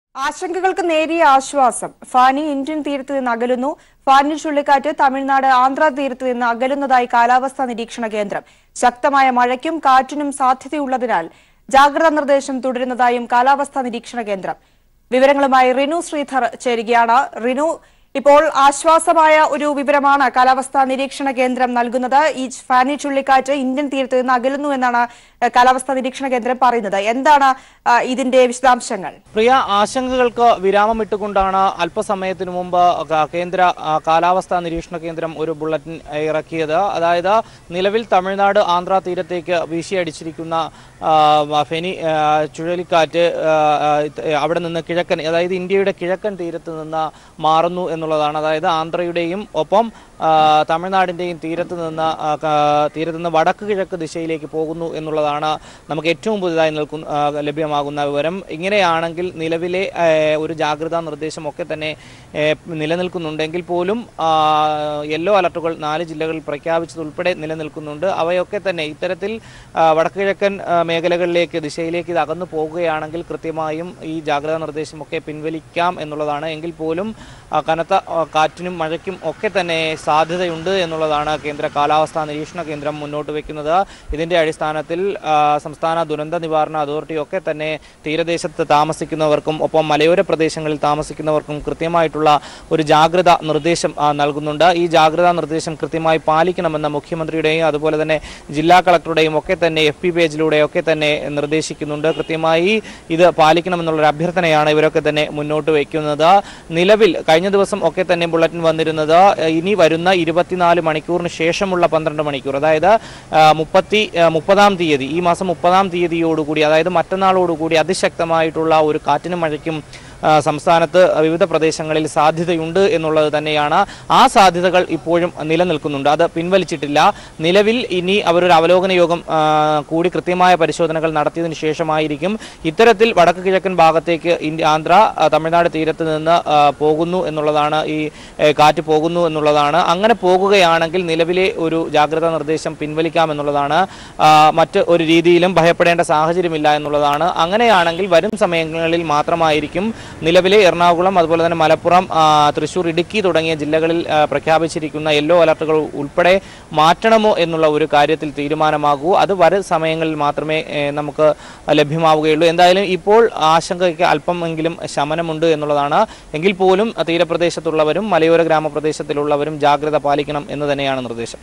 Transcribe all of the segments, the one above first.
ആശങ്കകൾക്ക് നേരിയ ആശ്വാസം ഫാനി ഇന്ത്യൻ തീരത്ത് നിന്ന് അകലുന്നു ഫാനി ചുഴലിക്കാറ്റ് തമിഴ്നാട് ആന്ധ്ര തീരത്ത് നിന്ന് അകലുന്നതായി കാലാവസ്ഥാ നിരീക്ഷണ കേന്ദ്രം ശക്തമായ മഴയ്ക്കും കാറ്റിനും സാധ്യതയുള്ളതിനാൽ ജാഗ്രതാ നിർദ്ദേശം തുടരുന്നതായും കാലാവസ്ഥാ നിരീക്ഷണ കേന്ദ്രം വിവരങ്ങളുമായി റിനു ശ്രീധർ ചേരുകയാണ് റിനു ഇപ്പോൾ ആശ്വാസമായ ഒരു വിവരമാണ് കാലാവസ്ഥാ നിരീക്ഷണ കേന്ദ്രം നൽകുന്നത് ഈ ഫാനി ചുഴലിക്കാറ്റ് ഇന്ത്യൻ തീരത്ത് നിന്ന് അകലുന്നു എന്നാണ് ഏഹ്, കാലാവസ്ഥാ നിരീക്ഷണ കേന്ദ്രം പറയുന്നത് എന്താണ് ആ, ഇതിന്റെ വിശദാംശങ്ങൾ പ്രിയ ആശങ്കകൾക്ക് വിരാമമിട്ടുകൊണ്ടാണ് അല്പസമയത്തിനു മുമ്പ് ക- കേന്ദ്ര ആ, കാലാവസ്ഥാ നിരീക്ഷണ കേന്ദ്രം ഒരു ബുള്ളറ്റിൻ ഇറക്കിയത് അതായത് നിലവിൽ തമിഴ്നാട് ആന്ധ്ര തീരത്തേക്ക് വീശിയടിച്ചിരിക്കുന്ന ആ, ഫെനി ആ, ചുഴലിക്കാറ്റ് ആ, ആ, ഇത് അവിടെ നിന്ന് കിഴക്കൻ അതായത് ഇന്ത്യയുടെ കിഴക്കൻ തീരത്ത് നിന്ന് മാറുന്നു എന്നുള്ളതാണ് അതായത് ആന്ധ്രയുടെയും ഒപ്പം ആ, തമിഴ്നാടിൻ്റെയും തീരത്ത് നിന്ന് ആ, ക- തീരത്ത് നിന്ന് വടക്ക് കിഴക്ക് ദിശയിലേക്ക് പോകുന്നു എന്നുള്ളതാണ് നമുക്ക് ഏറ്റവും പുതുതായി നിൽക്കുന്ന ആ, ലഭ്യമാകുന്ന വിവരം ഇങ്ങനെയാണെങ്കിൽ നിലവിലെ ആ, ഒരു ജാഗ്രതാ നിർദ്ദേശമൊക്കെ തന്നെ ഏ, നിലനിൽക്കുന്നുണ്ടെങ്കിൽ പോലും ആ, യെല്ലോ അലർട്ടുകൾ നാല് ജില്ലകളിൽ പ്രഖ്യാപിച്ചതുൾപ്പെടെ നിലനിൽക്കുന്നുണ്ട് അവയൊക്കെ തന്നെ ഇത്തരത്തിൽ ആ, വടക്ക് കിഴക്കൻ ആ, മേഖലകളിലേക്ക് ദിശയിലേക്ക് ഇത് അകന്നു പോകുകയാണെങ്കിൽ കൃത്യമായും ഈ ജാഗ്രതാ നിർദ്ദേശമൊക്കെ പിൻവലിക്കാം എന്നുള്ളതാണ് എങ്കിൽ പോലും ആ, കനത്ത ആ, കാറ്റിനും മഴയ്ക്കും ഒക്കെ തന്നെ സാധ്യതയുണ്ട് എന്നുള്ളതാണ് കേന്ദ്ര കാലാവസ്ഥാ നിരീക്ഷണ കേന്ദ്രം മുന്നോട്ട് വെക്കുന്നത് ഇതിന്റെ അടിസ്ഥാനത്തിൽ ആ, സംസ്ഥാന ദുരന്ത നിവാരണ അതോറിറ്റി ഒക്കെ തന്നെ തീരദേശത്ത് താമസിക്കുന്നവർക്കും ഒപ്പം മലയോര പ്രദേശങ്ങളിൽ താമസിക്കുന്നവർക്കും കൃത്യമായിട്ടുള്ള ഒരു ജാഗ്രത നിർദ്ദേശം ആ, നൽകുന്നുണ്ട് ഈ ജാഗ്രതാ നിർദ്ദേശം കൃത്യമായി പാലിക്കണമെന്ന മുഖ്യമന്ത്രിയുടെയും അതുപോലെ തന്നെ ജില്ലാ കളക്ടറുടെയും ഒക്കെ തന്നെ എഫ് പി പേജിലൂടെ ഒക്കെ തന്നെ നിർദ്ദേശിക്കുന്നുണ്ട് കൃത്യമായി ഇത് പാലിക്കണമെന്നുള്ള ഒരു അഭ്യർത്ഥനയാണ് ഇവരൊക്കെ തന്നെ മുന്നോട്ട് വയ്ക്കുന്നത് നിലവിൽ കഴിഞ്ഞ ദിവസം ഒക്കെ തന്നെ ബുള്ളറ്റിൻ വന്നിരുന്നത് ഏഹ്, ഇനി വരുന്ന ഇരുപത്തിനാല് മണിക്കൂറിന് ശേഷമുള്ള പന്ത്രണ്ട് മണിക്കൂർ അതായത് ആ, മുപ്പത്തി ആ, മുപ്പതാം തീയതി ഈ മാസം മുപ്പതാം തീയതിയോടുകൂടി അതായത് മറ്റന്നാളോടുകൂടി അതിശക്തമായിട്ടുള്ള ഒരു കാറ്റിനും മഴയ്ക്കും ആ, സംസ്ഥാനത്ത് വിവിധ പ്രദേശങ്ങളിൽ സാധ്യതയുണ്ട് എന്നുള്ളത് തന്നെയാണ് ആ സാധ്യതകൾ ഇപ്പോഴും നിലനിൽക്കുന്നുണ്ട് അത് പിൻവലിച്ചിട്ടില്ല നിലവിൽ ഇനി അവരൊരു അവലോകന യോഗം ആ, കൂടി കൃത്യമായ പരിശോധനകൾ നടത്തിയതിനു ശേഷമായിരിക്കും ഇത്തരത്തിൽ വടക്ക് കിഴക്കൻ ഭാഗത്തേക്ക് ഇന്ത്യ ആന്ധ്ര ആ, തമിഴ്നാട് തീരത്ത് നിന്ന് ആ, പോകുന്നു എന്നുള്ളതാണ് ഈ ഏ, കാറ്റ് പോകുന്നു എന്നുള്ളതാണ് അങ്ങനെ പോകുകയാണെങ്കിൽ നിലവിലെ ഒരു ജാഗ്രതാ നിർദ്ദേശം പിൻവലിക്കാമെന്നുള്ളതാണ് ആ, മറ്റ് ഒരു രീതിയിലും ഭയപ്പെടേണ്ട സാഹചര്യമില്ല എന്നുള്ളതാണ് അങ്ങനെയാണെങ്കിൽ വരും സമയങ്ങളിൽ മാത്രമായിരിക്കും നിലവിലെ എറണാകുളം അതുപോലെ തന്നെ മലപ്പുറം ആ, തൃശൂർ ഇടുക്കി തുടങ്ങിയ ജില്ലകളിൽ ആ, പ്രഖ്യാപിച്ചിരിക്കുന്ന യെല്ലോ അലർട്ടുകൾ ഉൾപ്പെടെ മാറ്റണമോ എന്നുള്ള ഒരു കാര്യത്തിൽ തീരുമാനമാകൂ അത് വരും സമയങ്ങളിൽ മാത്രമേ ഏ, നമുക്ക് ലഭ്യമാവുകയുള്ളൂ എന്തായാലും ഇപ്പോൾ ആശങ്കയ്ക്ക് അല്പമെങ്കിലും ശമനമുണ്ട് എന്നുള്ളതാണ് എങ്കിൽ പോലും തീരപ്രദേശത്തുള്ളവരും മലയോര ഗ്രാമപ്രദേശത്തിലുള്ളവരും ജാഗ്രത പാലിക്കണം എന്ന് തന്നെയാണ് നിർദ്ദേശം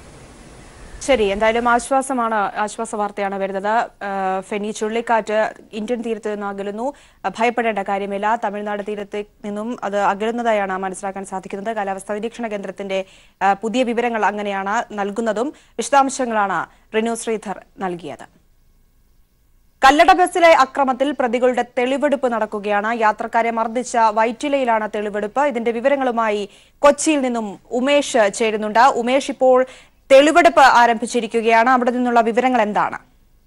ശരി എന്തായാലും ആശ്വാസമാണ് ആശ്വാസ വാർത്തയാണ് വരുന്നത് ആ, ഫെനി ചുഴലിക്കാറ്റ് ഇന്ത്യൻ തീരത്ത് നിന്ന് അകലുന്നു ആ, ഭയപ്പെടേണ്ട കാര്യമില്ല തമിഴ്നാട് തീരത്ത് നിന്നും അത് അകലുന്നതായാണ് മനസ്സിലാക്കാൻ സാധിക്കുന്നത് കാലാവസ്ഥാ നിരീക്ഷണ കേന്ദ്രത്തിന്റെ ആ, പുതിയ വിവരങ്ങൾ അങ്ങനെയാണ് നൽകുന്നതും വിശദാംശങ്ങളാണ് റിനു ശ്രീധർ നൽകിയത് കല്ലട ബസ്സിലെ അക്രമത്തിൽ പ്രതികളുടെ തെളിവെടുപ്പ് നടക്കുകയാണ് യാത്രക്കാരെ മർദ്ദിച്ച വൈറ്റിലയിലാണ് തെളിവെടുപ്പ് ഇതിന്റെ വിവരങ്ങളുമായി കൊച്ചിയിൽ നിന്നും ഉമേഷ് ചേരുന്നുണ്ട് ഉമേഷ് ഇപ്പോൾ തെളിവെടുപ്പ് ആരംഭിച്ചിരിക്കുകയാണ് അവിടെ നിന്നുള്ള വിവരങ്ങൾ എന്താണ്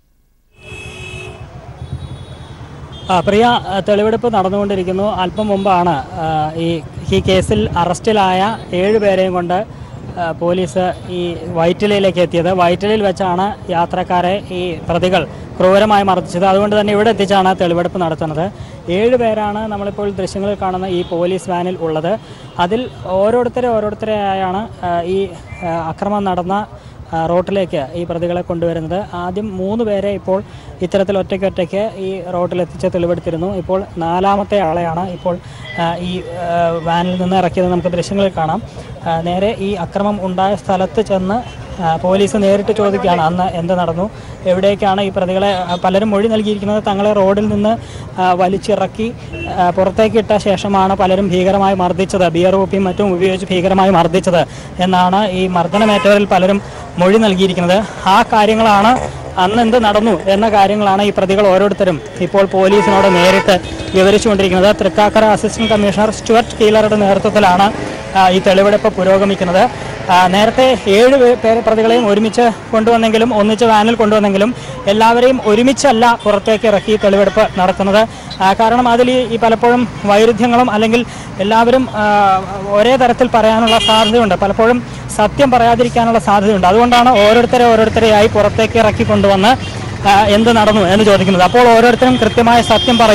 ആ, പ്രിയ ആ, തെളിവെടുപ്പ് നടന്നുകൊണ്ടിരിക്കുന്നു അല്പം മുമ്പാണ് ആ, ഈ ഈ കേസിൽ അറസ്റ്റിലായ ഏഴുപേരെയും കൊണ്ട് ആ, പോലീസ് ഈ വൈറ്റിലയിലേക്ക് എത്തിയത് വൈറ്റിലയിൽ വെച്ചാണ് യാത്രക്കാരെ ഈ പ്രതികൾ ക്രൂരമായി മർദ്ദിച്ചത് അതുകൊണ്ട് തന്നെ ഇവിടെ എത്തിച്ചാണ് തെളിവെടുപ്പ് നടത്തുന്നത് ഏഴ് പേരാണ് നമ്മളിപ്പോൾ ദൃശ്യങ്ങളിൽ കാണുന്ന ഈ പോലീസ് വാനിൽ ഉള്ളത് അതിൽ ഓരോരുത്തരെ ഓരോരുത്തരെയായാണ് ആ, ഈ ആ, അക്രമം നടന്ന ആ, റോട്ടിലേക്ക് ഈ പ്രതികളെ കൊണ്ടുവരുന്നത് ആദ്യം മൂന്ന് പേരെ ഇപ്പോൾ ഇത്തരത്തിൽ ഒറ്റയ്ക്ക് ഒറ്റയ്ക്ക് ഈ റോട്ടിലെത്തിച്ച് തെളിവെടുത്തിരുന്നു ഇപ്പോൾ നാലാമത്തെ ആളെയാണ് ഇപ്പോൾ ആ, ഈ ആ, വാനിൽ നിന്ന് ഇറക്കിയത് നമുക്ക് ദൃശ്യങ്ങളിൽ കാണാം ആ, നേരെ ഈ അക്രമം ഉണ്ടായ സ്ഥലത്ത് ചെന്ന് ആ, പോലീസ് നേരിട്ട് ചോദിക്കുകയാണ് അന്ന് എന്ത് നടന്നു എവിടേക്കാണ് ഈ പ്രതികളെ ആ, പലരും മൊഴി നൽകിയിരിക്കുന്നത് തങ്ങളെ റോഡിൽ നിന്ന് ആ, വലിച്ചിറക്കി ആ, പുറത്തേക്ക് ഇട്ട ശേഷമാണ് പലരും ഭീകരമായി മർദ്ദിച്ചത് ബിയർ കുപ്പിയും മറ്റും ഉപയോഗിച്ച് ഭീകരമായി മർദ്ദിച്ചത് എന്നാണ് ഈ മർദ്ദനമേറ്റവരിൽ പലരും മൊഴി നൽകിയിരിക്കുന്നത് ആ കാര്യങ്ങളാണ് അന്ന് എന്ത് നടന്നു എന്ന കാര്യങ്ങളാണ് ഈ പ്രതികൾ ഓരോരുത്തരും ഇപ്പോൾ പോലീസിനോട് നേരിട്ട് വിവരിച്ചുകൊണ്ടിരിക്കുന്നത് തൃക്കാക്കര അസിസ്റ്റന്റ് കമ്മീഷണർ സ്റ്റുവർട്ട് കീലറുടെ നേതൃത്വത്തിലാണ് ആ, ഈ തെളിവെടുപ്പ് പുരോഗമിക്കുന്നത് ആ, നേരത്തെ ഏഴ് പേ- പേരെ പ്രതികളെയും ഒരുമിച്ച് കൊണ്ടുവന്നെങ്കിലും ഒന്നിച്ച് വാനിൽ കൊണ്ടുവന്നെങ്കിലും എല്ലാവരെയും ഒരുമിച്ചല്ല പുറത്തേക്ക് ഇറക്കി തെളിവെടുപ്പ് നടത്തുന്നത് ആ, കാരണം അതിൽ ഈ- ഈ പലപ്പോഴും വൈരുദ്ധ്യങ്ങളും അല്ലെങ്കിൽ എല്ലാവരും ആ, ഒരേ തരത്തിൽ പറയാനുള്ള സാധ്യതയുണ്ട് പലപ്പോഴും സത്യം പറയാതിരിക്കാനുള്ള സാധ്യതയുണ്ട് അതുകൊണ്ടാണ് ഓരോരുത്തരെ ഓരോരുത്തരെയായി പുറത്തേക്ക് ഇറക്കി കൊണ്ടുവന്ന് ആ, എന്ത് നടന്നു എന്ന് ചോദിക്കുന്നത് അപ്പോൾ ഓരോരുത്തരും കൃത്യമായ സത്യം പറയും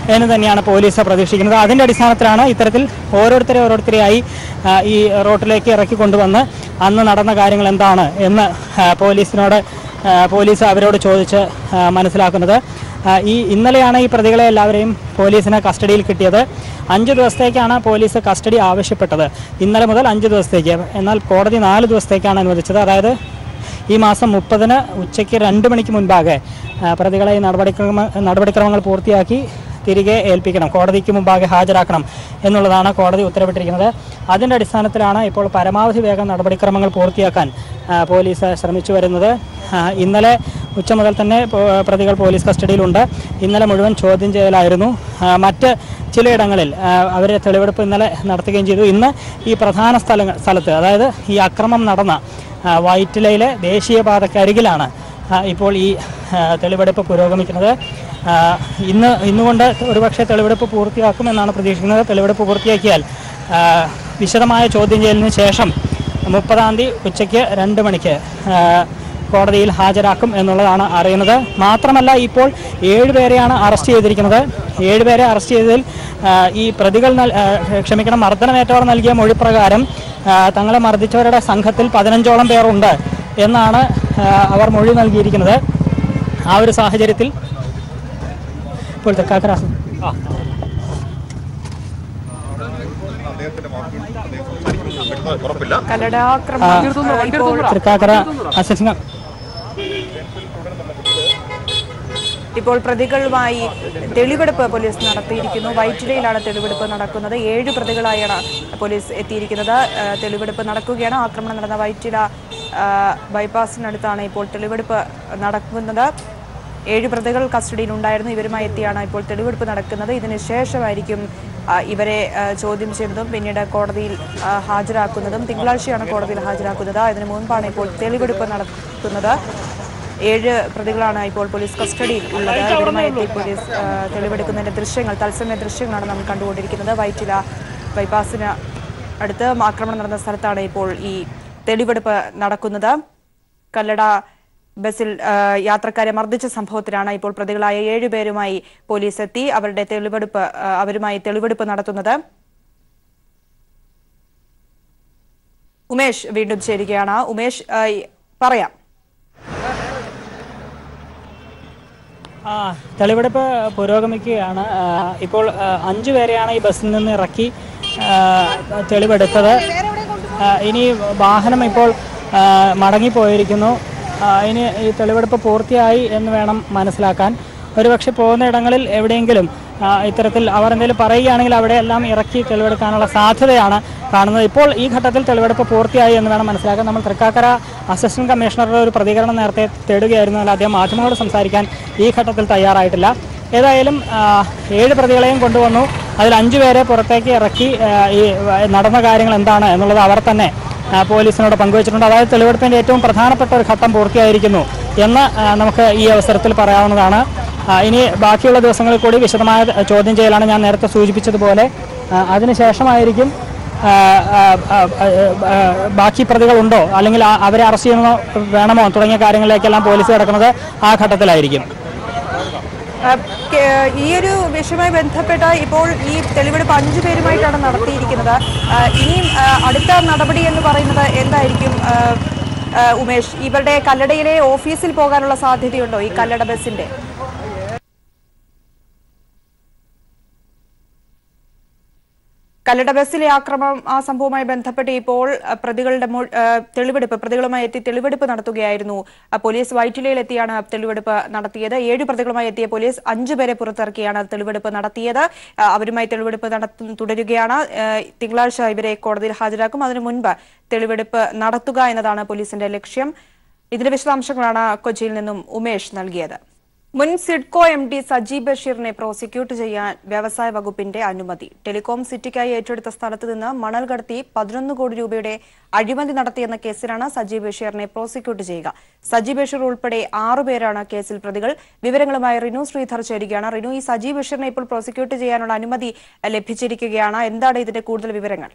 എന്ന് തന്നെയാണ് പോലീസ് പ്രതീക്ഷിക്കുന്നത് അതിൻ്റെ അടിസ്ഥാനത്തിലാണ് ഇത്തരത്തിൽ ഓരോരുത്തരെ ഓരോരുത്തരെയായി ആ, ഈ റോട്ടിലേക്ക് ഇറക്കി കൊണ്ടുവന്ന് അന്ന് നടന്ന കാര്യങ്ങൾ എന്താണ് എന്ന് ആ, പോലീസിനോട് ആ, പോലീസ് അവരോട് ചോദിച്ച് ആ, മനസ്സിലാക്കുന്നത് ആ, ഈ ഇന്നലെയാണ് ഈ പ്രതികളെ എല്ലാവരെയും പോലീസിന് കസ്റ്റഡിയിൽ കിട്ടിയത് അഞ്ച് ദിവസത്തേക്കാണ് പോലീസ് കസ്റ്റഡി ആവശ്യപ്പെട്ടത് ഇന്നലെ മുതൽ അഞ്ച് ദിവസത്തേക്ക് എന്നാൽ കോടതി നാല് ദിവസത്തേക്കാണ് അനുവദിച്ചത് അതായത് ഈ മാസം മുപ്പതിന് ഉച്ചയ്ക്ക് രണ്ട് മണിക്ക് മുൻപാകെ ആ, പ്രതികളെ ഈ നടപടിക്രമ നടപടിക്രമങ്ങൾ പൂർത്തിയാക്കി തിരികെ ഏൽപ്പിക്കണം കോടതിക്ക് മുമ്പാകെ ഹാജരാക്കണം എന്നുള്ളതാണ് കോടതി ഉത്തരവിട്ടിരിക്കുന്നത് അതിൻ്റെ അടിസ്ഥാനത്തിലാണ് ഇപ്പോൾ പരമാവധി വേഗം നടപടിക്രമങ്ങൾ പൂർത്തിയാക്കാൻ ആ, പോലീസ് ശ്രമിച്ചു വരുന്നത് ആ, ഇന്നലെ ഉച്ച മുതൽ തന്നെ പോ- പ്രതികൾ പോലീസ് കസ്റ്റഡിയിലുണ്ട് ഇന്നലെ മുഴുവൻ ചോദ്യം ചെയ്യലായിരുന്നു ആ, മറ്റ് ചിലയിടങ്ങളിൽ ആ, അവരെ തെളിവെടുപ്പ് ഇന്നലെ നടത്തുകയും ചെയ്തു ഇന്ന് ഈ പ്രധാന സ്ഥലങ്ങൾ സ്ഥലത്ത് അതായത് ഈ അക്രമം നടന്ന ആ, വൈറ്റിലയിലെ ദേശീയപാതക്കരികിലാണ് ആ, ഇപ്പോൾ ഈ ആ, തെളിവെടുപ്പ് പുരോഗമിക്കുന്നത് ആ, ഇന്ന് ഇന്നുകൊണ്ട് ഒരുപക്ഷെ തെളിവെടുപ്പ് പൂർത്തിയാക്കുമെന്നാണ് പ്രതീക്ഷിക്കുന്നത് തെളിവെടുപ്പ് പൂർത്തിയാക്കിയാൽ ആ, വിശദമായ ചോദ്യം ചെയ്യലിന് ശേഷം മുപ്പതാം തീയതി ഉച്ചയ്ക്ക് രണ്ട് മണിക്ക് ആ, കോടതിയിൽ ഹാജരാക്കും എന്നുള്ളതാണ് അറിയുന്നത് മാത്രമല്ല ഇപ്പോൾ ഏഴുപേരെയാണ് അറസ്റ്റ് ചെയ്തിരിക്കുന്നത് ഏഴുപേരെ അറസ്റ്റ് ചെയ്തതിൽ ആ, ഈ പ്രതികൾ നൽ- ആ, ക്ഷമിക്കണം മർദ്ദനമേറ്റവർ നൽകിയ മൊഴി പ്രകാരം ആ, തങ്ങളെ മർദ്ദിച്ചവരുടെ സംഘത്തിൽ പതിനഞ്ചോളം പേരുണ്ട് എന്നാണ് ആ, അവർ മൊഴി നൽകിയിരിക്കുന്നത് ആ ഒരു സാഹചര്യത്തിൽ ഇപ്പോൾ തൃക്കാക്കര ആ ഉറപ്പില്ല കല്ലടാക്രമണം ഇപ്പോൾ തൃക്കാക്കര അസിസ്റ്റന്റ് ഇപ്പോൾ പ്രതികളുമായി തെളിവെടുപ്പ് പോലീസ് നടത്തിയിരിക്കുന്നു വൈറ്റിലയിലാണ് തെളിവെടുപ്പ് നടക്കുന്നത് ഏഴ് പ്രതികളായാണ് പോലീസ് എത്തിയിരിക്കുന്നത് ആ, തെളിവെടുപ്പ് നടക്കുകയാണ് ആക്രമണം നടന്ന വൈറ്റില ആ, ബൈപ്പാസിനടുത്താണ് ഇപ്പോൾ തെളിവെടുപ്പ് നടക്കുന്നത് ഏഴ് പ്രതികൾ കസ്റ്റഡിയിലുണ്ടായിരുന്നു ഇവരുമായി എത്തിയാണ് ഇപ്പോൾ തെളിവെടുപ്പ് നടക്കുന്നത് ഇതിന് ശേഷമായിരിക്കും ആ, ഇവരെ ആ, ചോദ്യം ചെയ്യുന്നതും പിന്നീട് കോടതിയിൽ ആ, ഹാജരാക്കുന്നതും തിങ്കളാഴ്ചയാണ് കോടതിയിൽ ഹാജരാക്കുന്നത് അതിനു മുൻപാണ് ഇപ്പോൾ തെളിവെടുപ്പ് നടത്തുന്നത് ഏഴ് പ്രതികളാണ് ഇപ്പോൾ പോലീസ് കസ്റ്റഡിയിൽ ഉള്ളത് ഇവരുമായി എത്തി പോലീസ് ആ, തെളിവെടുക്കുന്നതിന്റെ ദൃശ്യങ്ങൾ തത്സമയ ദൃശ്യങ്ങളാണ് നമ്മൾ കണ്ടുകൊണ്ടിരിക്കുന്നത് വൈറ്റില ബൈപ്പാസിന് അടുത്ത് ആക്രമണം നടന്ന സ്ഥലത്താണ് ഇപ്പോൾ ഈ തെളിവെടുപ്പ് നടക്കുന്നത് കല്ലട ബസ്സിൽ ആ, യാത്രക്കാരെ മർദ്ദിച്ച സംഭവത്തിലാണ് ഇപ്പോൾ പ്രതികളായ ഏഴുപേരുമായി പോലീസ് എത്തി അവരുടെ തെളിവെടുപ്പ് ആ, അവരുമായി തെളിവെടുപ്പ് നടത്തുന്നത് ഉമേഷ് വീണ്ടും ചേരുകയാണ് ഉമേഷ് ആ, ഈ- പറയാം ആ, തെളിവെടുപ്പ് പുരോഗമിക്കുകയാണ് ആ, ഇപ്പോൾ ആ, അഞ്ചു പേരെയാണ് ഈ ബസ്സിൽ നിന്ന് ഇറക്കി ആ, തെളിവെടുത്തത് ആ, ഇനി വാഹനം ഇപ്പോൾ ആ, മടങ്ങിപ്പോയിരിക്കുന്നു ആ, ഇനി ഈ തെളിവെടുപ്പ് പൂർത്തിയായി എന്ന് വേണം മനസ്സിലാക്കാൻ ഒരുപക്ഷെ പോകുന്ന ഇടങ്ങളിൽ എവിടെയെങ്കിലും ആ, ഇത്തരത്തിൽ അവർ എന്തെങ്കിലും പറയുകയാണെങ്കിൽ അവിടെയെല്ലാം ഇറക്കി തെളിവെടുക്കാനുള്ള സാധ്യതയാണ് കാണുന്നത് ഇപ്പോൾ ഈ ഘട്ടത്തിൽ തെളിവെടുപ്പ് പൂർത്തിയായി എന്ന് വേണം മനസ്സിലാക്കാൻ നമ്മൾ തൃക്കാക്കര അസിസ്റ്റന്റ് കമ്മീഷണറുടെ ഒരു പ്രതികരണം നേരത്തെ തേടുകയായിരുന്നു എന്നാൽ അദ്ദേഹം മാധ്യമങ്ങളോട് സംസാരിക്കാൻ ഈ ഘട്ടത്തിൽ തയ്യാറായിട്ടില്ല ഏതായാലും ആ, ഏഴ് പ്രതികളെയും കൊണ്ടുവന്നു അതിൽ അഞ്ചു പേരെ പുറത്തേക്ക് ഇറക്കി ആ, ഈ വ- നടന്ന കാര്യങ്ങൾ എന്താണ് എന്നുള്ളത് അവർ തന്നെ ആ, പോലീസിനോട് പങ്കുവച്ചിട്ടുണ്ട് അതായത് തെളിവെടുപ്പിന്റെ ഏറ്റവും പ്രധാനപ്പെട്ട ഒരു ഘട്ടം പൂർത്തിയായിരിക്കുന്നു എന്ന് ആ, നമുക്ക് ഈ അവസരത്തിൽ പറയാവുന്നതാണ് ആ, ഇനി ബാക്കിയുള്ള ദിവസങ്ങളിൽ കൂടി വിശദമായ ചോദ്യം ചെയ്യലാണ് ഞാൻ നേരത്തെ സൂചിപ്പിച്ചതുപോലെ ആ, അതിനുശേഷമായിരിക്കും ആ, ആ, ആ, ആ, ബാക്കി പ്രതികളുണ്ടോ അല്ലെങ്കിൽ ആ- അവരെ അറസ്റ്റ് ചെയ്യണമോ വേണമോ തുടങ്ങിയ കാര്യങ്ങളിലേക്കെല്ലാം പോലീസ് കിടക്കുന്നത് ആ ഘട്ടത്തിലായിരിക്കും ആ, കേ- ഈ ഒരു വിഷയവുമായി ബന്ധപ്പെട്ട് ഇപ്പോൾ ഈ തെളിവെടുപ്പ് അഞ്ചു പേരുമായിട്ടാണ് നടത്തിയിരിക്കുന്നത് ആ, ഇനിയും ആ, അടുത്ത നടപടി എന്ന് പറയുന്നത് എന്തായിരിക്കും ആ, ആ, ഉമേഷ് ഇവരുടെ കല്ലടയിലെ ഓഫീസിൽ പോകാനുള്ള സാധ്യതയുണ്ടോ ഈ കല്ലട ബസിന്റെ കല്ലട ബസ്സിലെ ആക്രമണം ആ സംഭവവുമായി ബന്ധപ്പെട്ട് ഇപ്പോൾ അഹ്, പ്രതികളുടെ മൊ- അഹ്, തെളിവെടുപ്പ് പ്രതികളുമായി എത്തി തെളിവെടുപ്പ് നടത്തുകയായിരുന്നു അഹ്, പോലീസ് വൈറ്റിലയിൽ എത്തിയാണ് തെളിവെടുപ്പ് നടത്തിയത് ഏഴ് പ്രതികളുമായി എത്തിയ പോലീസ് അഞ്ചു പേരെ പുറത്തിറക്കിയാണ് തെളിവെടുപ്പ് നടത്തിയത് അഹ്, അവരുമായി തെളിവെടുപ്പ് നടത്തു തുടരുകയാണ് അഹ്, തിങ്കളാഴ്ച ഇവരെ കോടതിയിൽ ഹാജരാക്കും അതിനു മുൻപ് തെളിവെടുപ്പ് നടത്തുക എന്നതാണ് പോലീസിന്റെ ലക്ഷ്യം ഇതിന്റെ വിശദാംശങ്ങളാണ് കൊച്ചിയിൽ നിന്നും ഉമേഷ് നൽകിയത് മുൻ സിഡ്കോ എം ഡി സജി ബഷീറിനെ പ്രോസിക്യൂട്ട് ചെയ്യാൻ വ്യവസായ വകുപ്പിന്റെ അനുമതി ടെലികോം സിറ്റിക്കായി ഏറ്റെടുത്ത സ്ഥലത്ത് നിന്ന് മണൽ കടത്തി പതിനൊന്ന് കോടി രൂപയുടെ അഴിമതി നടത്തിയെന്ന കേസിലാണ് സജി ബഷീറിനെ പ്രോസിക്യൂട്ട് ചെയ്യുക സജി ബഷീർ ഉൾപ്പെടെ ആറുപേരാണ് കേസിൽ പ്രതികൾ വിവരങ്ങളുമായി റിനു ശ്രീധർ ചേരുകയാണ് റിനു ഈ സജി ബഷീറിനെ ഇപ്പോൾ പ്രോസിക്യൂട്ട് ചെയ്യാനുള്ള അനുമതി അഹ്, ലഭിച്ചിരിക്കുകയാണ് എന്താണ് ഇതിന്റെ കൂടുതൽ വിവരങ്ങൾ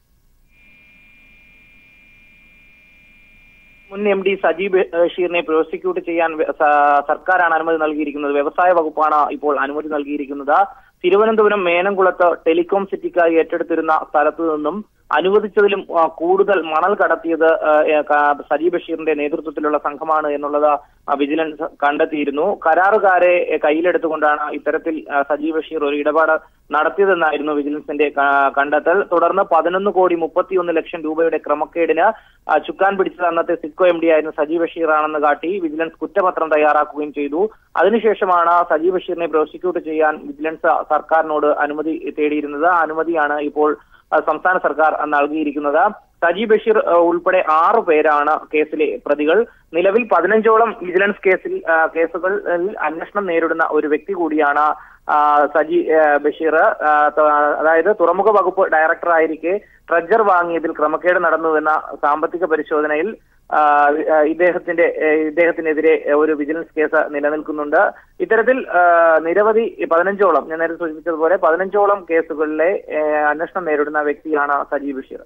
മുൻ എം ഡി സജീബ് ബഷീറിനെ പ്രോസിക്യൂട്ട് ചെയ്യാൻ വ- സ- സർക്കാരാണ് അനുമതി നൽകിയിരിക്കുന്നത് വ്യവസായ വകുപ്പാണ് ഇപ്പോൾ അനുമതി നൽകിയിരിക്കുന്നത് തിരുവനന്തപുരം മേനംകുളത്ത് ടെലികോം സിറ്റിക്കായി ഏറ്റെടുത്തിരുന്ന സ്ഥലത്തു നിന്നും അനുവദിച്ചതിലും ആ, കൂടുതൽ മണൽ കടത്തിയത് ആ, ഏ, ക- സജി ബഷീറിന്റെ നേതൃത്വത്തിലുള്ള സംഘമാണ് എന്നുള്ളത് ആ, വിജിലൻസ് കണ്ടെത്തിയിരുന്നു കരാറുകാരെ ഏ, കയ്യിലെടുത്തുകൊണ്ടാണ് ഇത്തരത്തിൽ ആ, സജി ബഷീർ ഒരു ഇടപാട് നടത്തിയതെന്നായിരുന്നു വിജിലൻസിന്റെ ക- കണ്ടെത്തൽ തുടർന്ന് പതിനൊന്ന് കോടി മുപ്പത്തിയൊന്ന് ലക്ഷം രൂപയുടെ ക്രമക്കേടിന് ആ, ചുക്കാൻ പിടിച്ചത് അന്നത്തെ സിഡ്കോ എം ഡി ആയിരുന്ന സജി ബഷീർ ആണെന്ന് കാട്ടി വിജിലൻസ് കുറ്റപത്രം തയ്യാറാക്കുകയും ചെയ്തു അതിനുശേഷമാണ് സജി ബഷീറിനെ പ്രോസിക്യൂട്ട് ചെയ്യാൻ വിജിലൻസ് സർക്കാരിനോട് അനുമതി തേടിയിരുന്നത് ആ അനുമതിയാണ് ഇപ്പോൾ ആ, സംസ്ഥാന സർക്കാർ നൽകിയിരിക്കുന്നത് സജി ബഷീർ ആ, ഉൾപ്പെടെ ആറു പേരാണ് കേസിലെ പ്രതികൾ നിലവിൽ പതിനഞ്ചോളം വിജിലൻസ് കേസിൽ ആ, കേസുകളിൽ അന്വേഷണം നേരിടുന്ന ഒരു വ്യക്തി കൂടിയാണ് ആ, സജി ആ, ബഷീർ ആ, ത- അതായത് തുറമുഖ വകുപ്പ് ഡയറക്ടർ ആയിരിക്കെ ട്രജർ വാങ്ങിയതിൽ ക്രമക്കേട് നടന്നുവെന്ന സാമ്പത്തിക പരിശോധനയിൽ ആ, ആ, ഇദ്ദേഹത്തിന്റെ ഏ, ഇദ്ദേഹത്തിനെതിരെ ഒരു വിജിലൻസ് കേസ് നിലനിൽക്കുന്നുണ്ട് ഇത്തരത്തിൽ ആ, നിരവധി പതിനഞ്ചോളം ഞാൻ നേരത്തെ സൂചിപ്പിച്ചതുപോലെ പതിനഞ്ചോളം കേസുകളിലെ ഏ, അന്വേഷണം നേരിടുന്ന വ്യക്തിയാണ് സജി ബഷീർ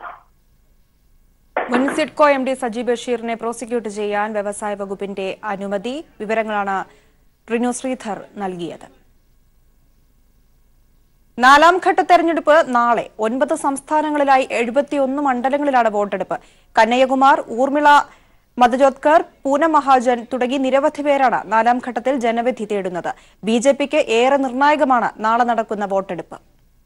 മുൻ സിഡ്കോ എം ഡി സജി ബഷീറിനെ പ്രോസിക്യൂട്ട് ചെയ്യാൻ വ്യവസായ വകുപ്പിന്റെ അനുമതി വിവരങ്ങളാണ് റിനു ശ്രീധർ നൽകിയത് നാലാം ഘട്ട തെരഞ്ഞെടുപ്പ് നാളെ ഒൻപത് സംസ്ഥാനങ്ങളിലായി എഴുപത്തിയൊന്ന് മണ്ഡലങ്ങളിലാണ് വോട്ടെടുപ്പ് കന്നയ്യകുമാർ ഊർമിള മധുജോത്കർ പൂനം മഹാജൻ തുടങ്ങി നിരവധി പേരാണ് നാലാം ഘട്ടത്തിൽ ജനവിധി തേടുന്നത് ബി ജെ പിക്ക് ഏറെ നിർണായകമാണ് നാളെ നടക്കുന്ന വോട്ടെടുപ്പ്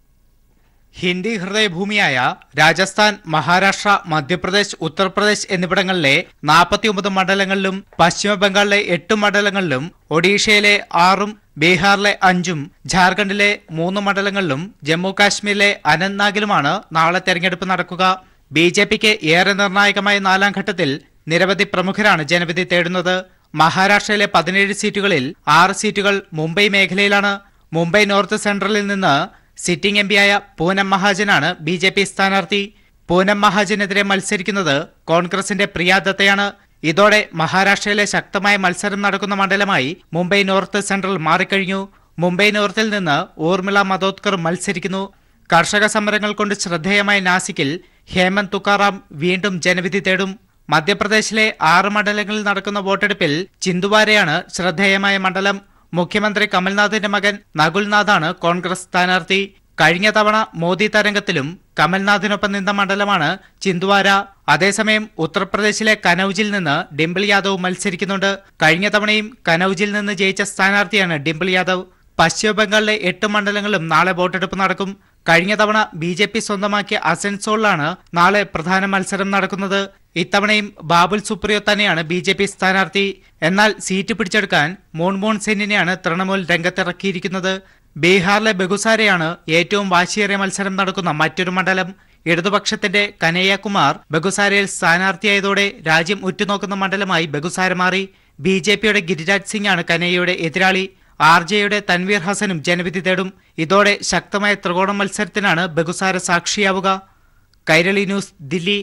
ഹിന്ദി ഹൃദയഭൂമിയായ രാജസ്ഥാൻ മഹാരാഷ്ട്ര മധ്യപ്രദേശ് ഉത്തർപ്രദേശ് എന്നിവിടങ്ങളിലെ നാൽപ്പത്തിയൊമ്പത് മണ്ഡലങ്ങളിലും പശ്ചിമ ബംഗാളിലെ എട്ട് മണ്ഡലങ്ങളിലും ഒഡീഷയിലെ ആറും ബീഹാറിലെ അഞ്ചും ജാർഖണ്ഡിലെ മൂന്ന് മണ്ഡലങ്ങളിലും ജമ്മു കാശ്മീരിലെ അനന്ത്നാഗിലുമാണ് നാളെ തെരഞ്ഞെടുപ്പ് നടക്കുക ബി ജെ പിക്ക് ഏറെ നിർണായകമായ നാലാം ഘട്ടത്തിൽ നിരവധി പ്രമുഖരാണ് ജനവിധി തേടുന്നത് മഹാരാഷ്ട്രയിലെ പതിനേഴ് സീറ്റുകളിൽ ആറ് സീറ്റുകൾ മുംബൈ മേഖലയിലാണ് മുംബൈ നോർത്ത് സെൻട്രലിൽ നിന്ന് സിറ്റിംഗ് എം പിയായ പൂനം മഹാജനാണ് ബി ജെ പി സ്ഥാനാർത്ഥി പൂനം മഹാജനെതിരെ മത്സരിക്കുന്നത് കോൺഗ്രസിന്റെ പ്രിയ ദത്തയാണ് ഇതോടെ മഹാരാഷ്ട്രയിലെ ശക്തമായ മത്സരം നടക്കുന്ന മണ്ഡലമായി മുംബൈ നോർത്ത് സെൻട്രൽ മാറിക്കഴിഞ്ഞു മുംബൈ നോർത്തിൽ നിന്ന് ഊർമിള മതോത്കർ മത്സരിക്കുന്നു കർഷക സമരങ്ങൾ കൊണ്ട് ശ്രദ്ധേയമായ നാസിക്കിൽ ഹേമന്ത് തുക്കാറാം വീണ്ടും ജനവിധി തേടും മധ്യപ്രദേശിലെ ആറ് മണ്ഡലങ്ങളിൽ നടക്കുന്ന വോട്ടെടുപ്പിൽ ചിന്തുവാരയാണ് ശ്രദ്ധേയമായ മണ്ഡലം മുഖ്യമന്ത്രി കമൽനാഥിന്റെ മകൻ നകുൽനാഥാണ് കോൺഗ്രസ് സ്ഥാനാർത്ഥി കഴിഞ്ഞ തവണ മോദി തരംഗത്തിലും കമൽനാഥിനൊപ്പം നിന്ന മണ്ഡലമാണ് ചിന്തുവാര അതേസമയം ഉത്തർപ്രദേശിലെ കനൌജിൽ നിന്ന് ഡിംപിൾ യാദവ് മത്സരിക്കുന്നുണ്ട് കഴിഞ്ഞ തവണയും കനൌജിൽ നിന്ന് ജയിച്ച സ്ഥാനാർത്ഥിയാണ് ഡിംപിൾ യാദവ് പശ്ചിമബംഗാളിലെ എട്ട് മണ്ഡലങ്ങളിലും നാളെ വോട്ടെടുപ്പ് നടക്കും കഴിഞ്ഞ തവണ ബി ജെ പി സ്വന്തമാക്കിയ അസൻസോളിലാണ് നാളെ പ്രധാന മത്സരം നടക്കുന്നത് ഇത്തവണയും ബാബുൽ സുപ്രിയോ തന്നെയാണ് ബി ജെ പി സ്ഥാനാർത്ഥി എന്നാൽ സീറ്റ് പിടിച്ചെടുക്കാൻ മോൺമോൺ സെന്നിനെയാണ് തൃണമൂൽ രംഗത്തിറക്കിയിരിക്കുന്നത് ബീഹാറിലെ ബെഗുസാരയാണ് ഏറ്റവും വാശിയേറിയ മത്സരം നടക്കുന്ന മറ്റൊരു മണ്ഡലം ഇടതുപക്ഷത്തിന്റെ കനയ്യകുമാർ ബെഗുസാരയിൽ സ്ഥാനാർത്ഥിയായതോടെ രാജ്യം ഉറ്റുനോക്കുന്ന മണ്ഡലമായി ബെഗുസാര മാറി ബി ജെ പിയുടെ ഗിരിരാജ് സിംഗ് ആണ് കനയ്യയുടെ എതിരാളി ആർ ജെയുടെ തൻവീർ ഹസനും ജനവിധി തേടും ഇതോടെ ശക്തമായ ത്രികോണ മത്സരത്തിനാണ് ബെഗുസാര സാക്ഷിയാവുക കൈരളി ന്യൂസ് ദില്ലി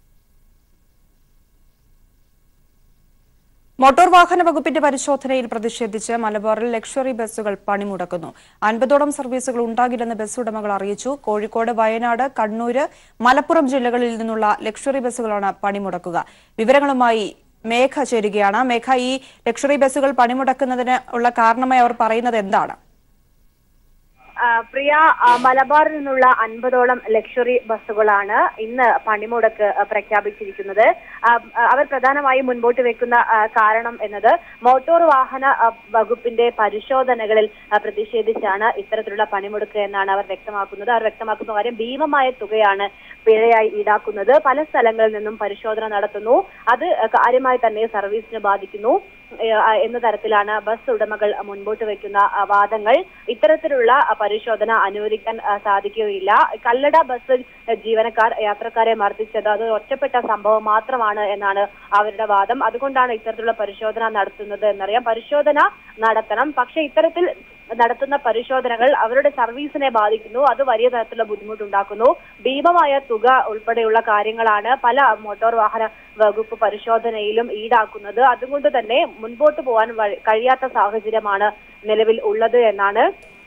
മോട്ടോർ വാഹന വകുപ്പിന്റെ പരിശോധനയിൽ പ്രതിഷേധിച്ച് മലബാറിൽ ലക്ഷറി ബസ്സുകൾ പണിമുടക്കുന്നു അൻപതോളം സർവീസുകൾ ഉണ്ടാകില്ലെന്ന് ബസ് ഉടമകൾ അറിയിച്ചു കോഴിക്കോട് വയനാട് കണ്ണൂര് മലപ്പുറം ജില്ലകളിൽ നിന്നുള്ള ലക്ഷറി ബസ്സുകളാണ് പണിമുടക്കുക വിവരങ്ങളുമായി മേഘ ചേരുകയാണ് മേഘ ഈ ലക്ഷറി ബസ്സുകൾ പണിമുടക്കുന്നതിന് ഉള്ള കാരണമായി അവർ പറയുന്നത് എന്താണ് ആ, പ്രിയ ആ, മലബാറിൽ നിന്നുള്ള അൻപതോളം ലക്ഷറി ബസ്സുകളാണ് ഇന്ന് പണിമുടക്ക് ആ, പ്രഖ്യാപിച്ചിരിക്കുന്നത് ആ, ആ, അവർ പ്രധാനമായും മുൻപോട്ട് വെക്കുന്ന ആ, കാരണം എന്നത് മോട്ടോർ വാഹന ആ, വകുപ്പിന്റെ പരിശോധനകളിൽ ആ, പ്രതിഷേധിച്ചാണ് ഇത്തരത്തിലുള്ള പണിമുടക്ക് എന്നാണ് അവർ വ്യക്തമാക്കുന്നത് അവർ വ്യക്തമാക്കുന്ന കാര്യം ഭീമമായ തുകയാണ് പിഴയായി ഈടാക്കുന്നത് പല സ്ഥലങ്ങളിൽ നിന്നും പരിശോധന നടത്തുന്നു അത് കാര്യമായി തന്നെ സർവീസിനെ ബാധിക്കുന്നു ഏഹ് ആ എന്ന തരത്തിലാണ് ബസ് ഉടമകൾ മുൻപോട്ട് വെക്കുന്ന ആ, വാദങ്ങൾ ഇത്തരത്തിലുള്ള ആ, പരിശോധന അനുവദിക്കാൻ ആ, സാധിക്കുകയില്ല കല്ലട ബസ് ജീവനക്കാർ യാത്രക്കാരെ മർദ്ദിച്ചത് അത് ഒറ്റപ്പെട്ട സംഭവം മാത്രമാണ് എന്നാണ് അവരുടെ വാദം അതുകൊണ്ടാണ് ഇത്തരത്തിലുള്ള പരിശോധന നടത്തുന്നത് എന്നറിയാം പരിശോധന നടത്തണം പക്ഷെ ഇത്തരത്തിൽ നടത്തുന്ന പരിശോധനകൾ അവരുടെ സർവീസിനെ ബാധിക്കുന്നു അത് വലിയ തരത്തിലുള്ള ബുദ്ധിമുട്ടുണ്ടാക്കുന്നു ഭീമമായ തുക ഉൾപ്പെടെയുള്ള കാര്യങ്ങളാണ് പല മോട്ടോർ വാഹന വകുപ്പ് പരിശോധനയിലും ഈടാക്കുന്നത് അതുകൊണ്ട് തന്നെ മുൻപോട്ട് പോകാൻ വഴി- കഴിയാത്ത സാഹചര്യമാണ് നിലവിൽ ഉള്ളത് എന്നാണ്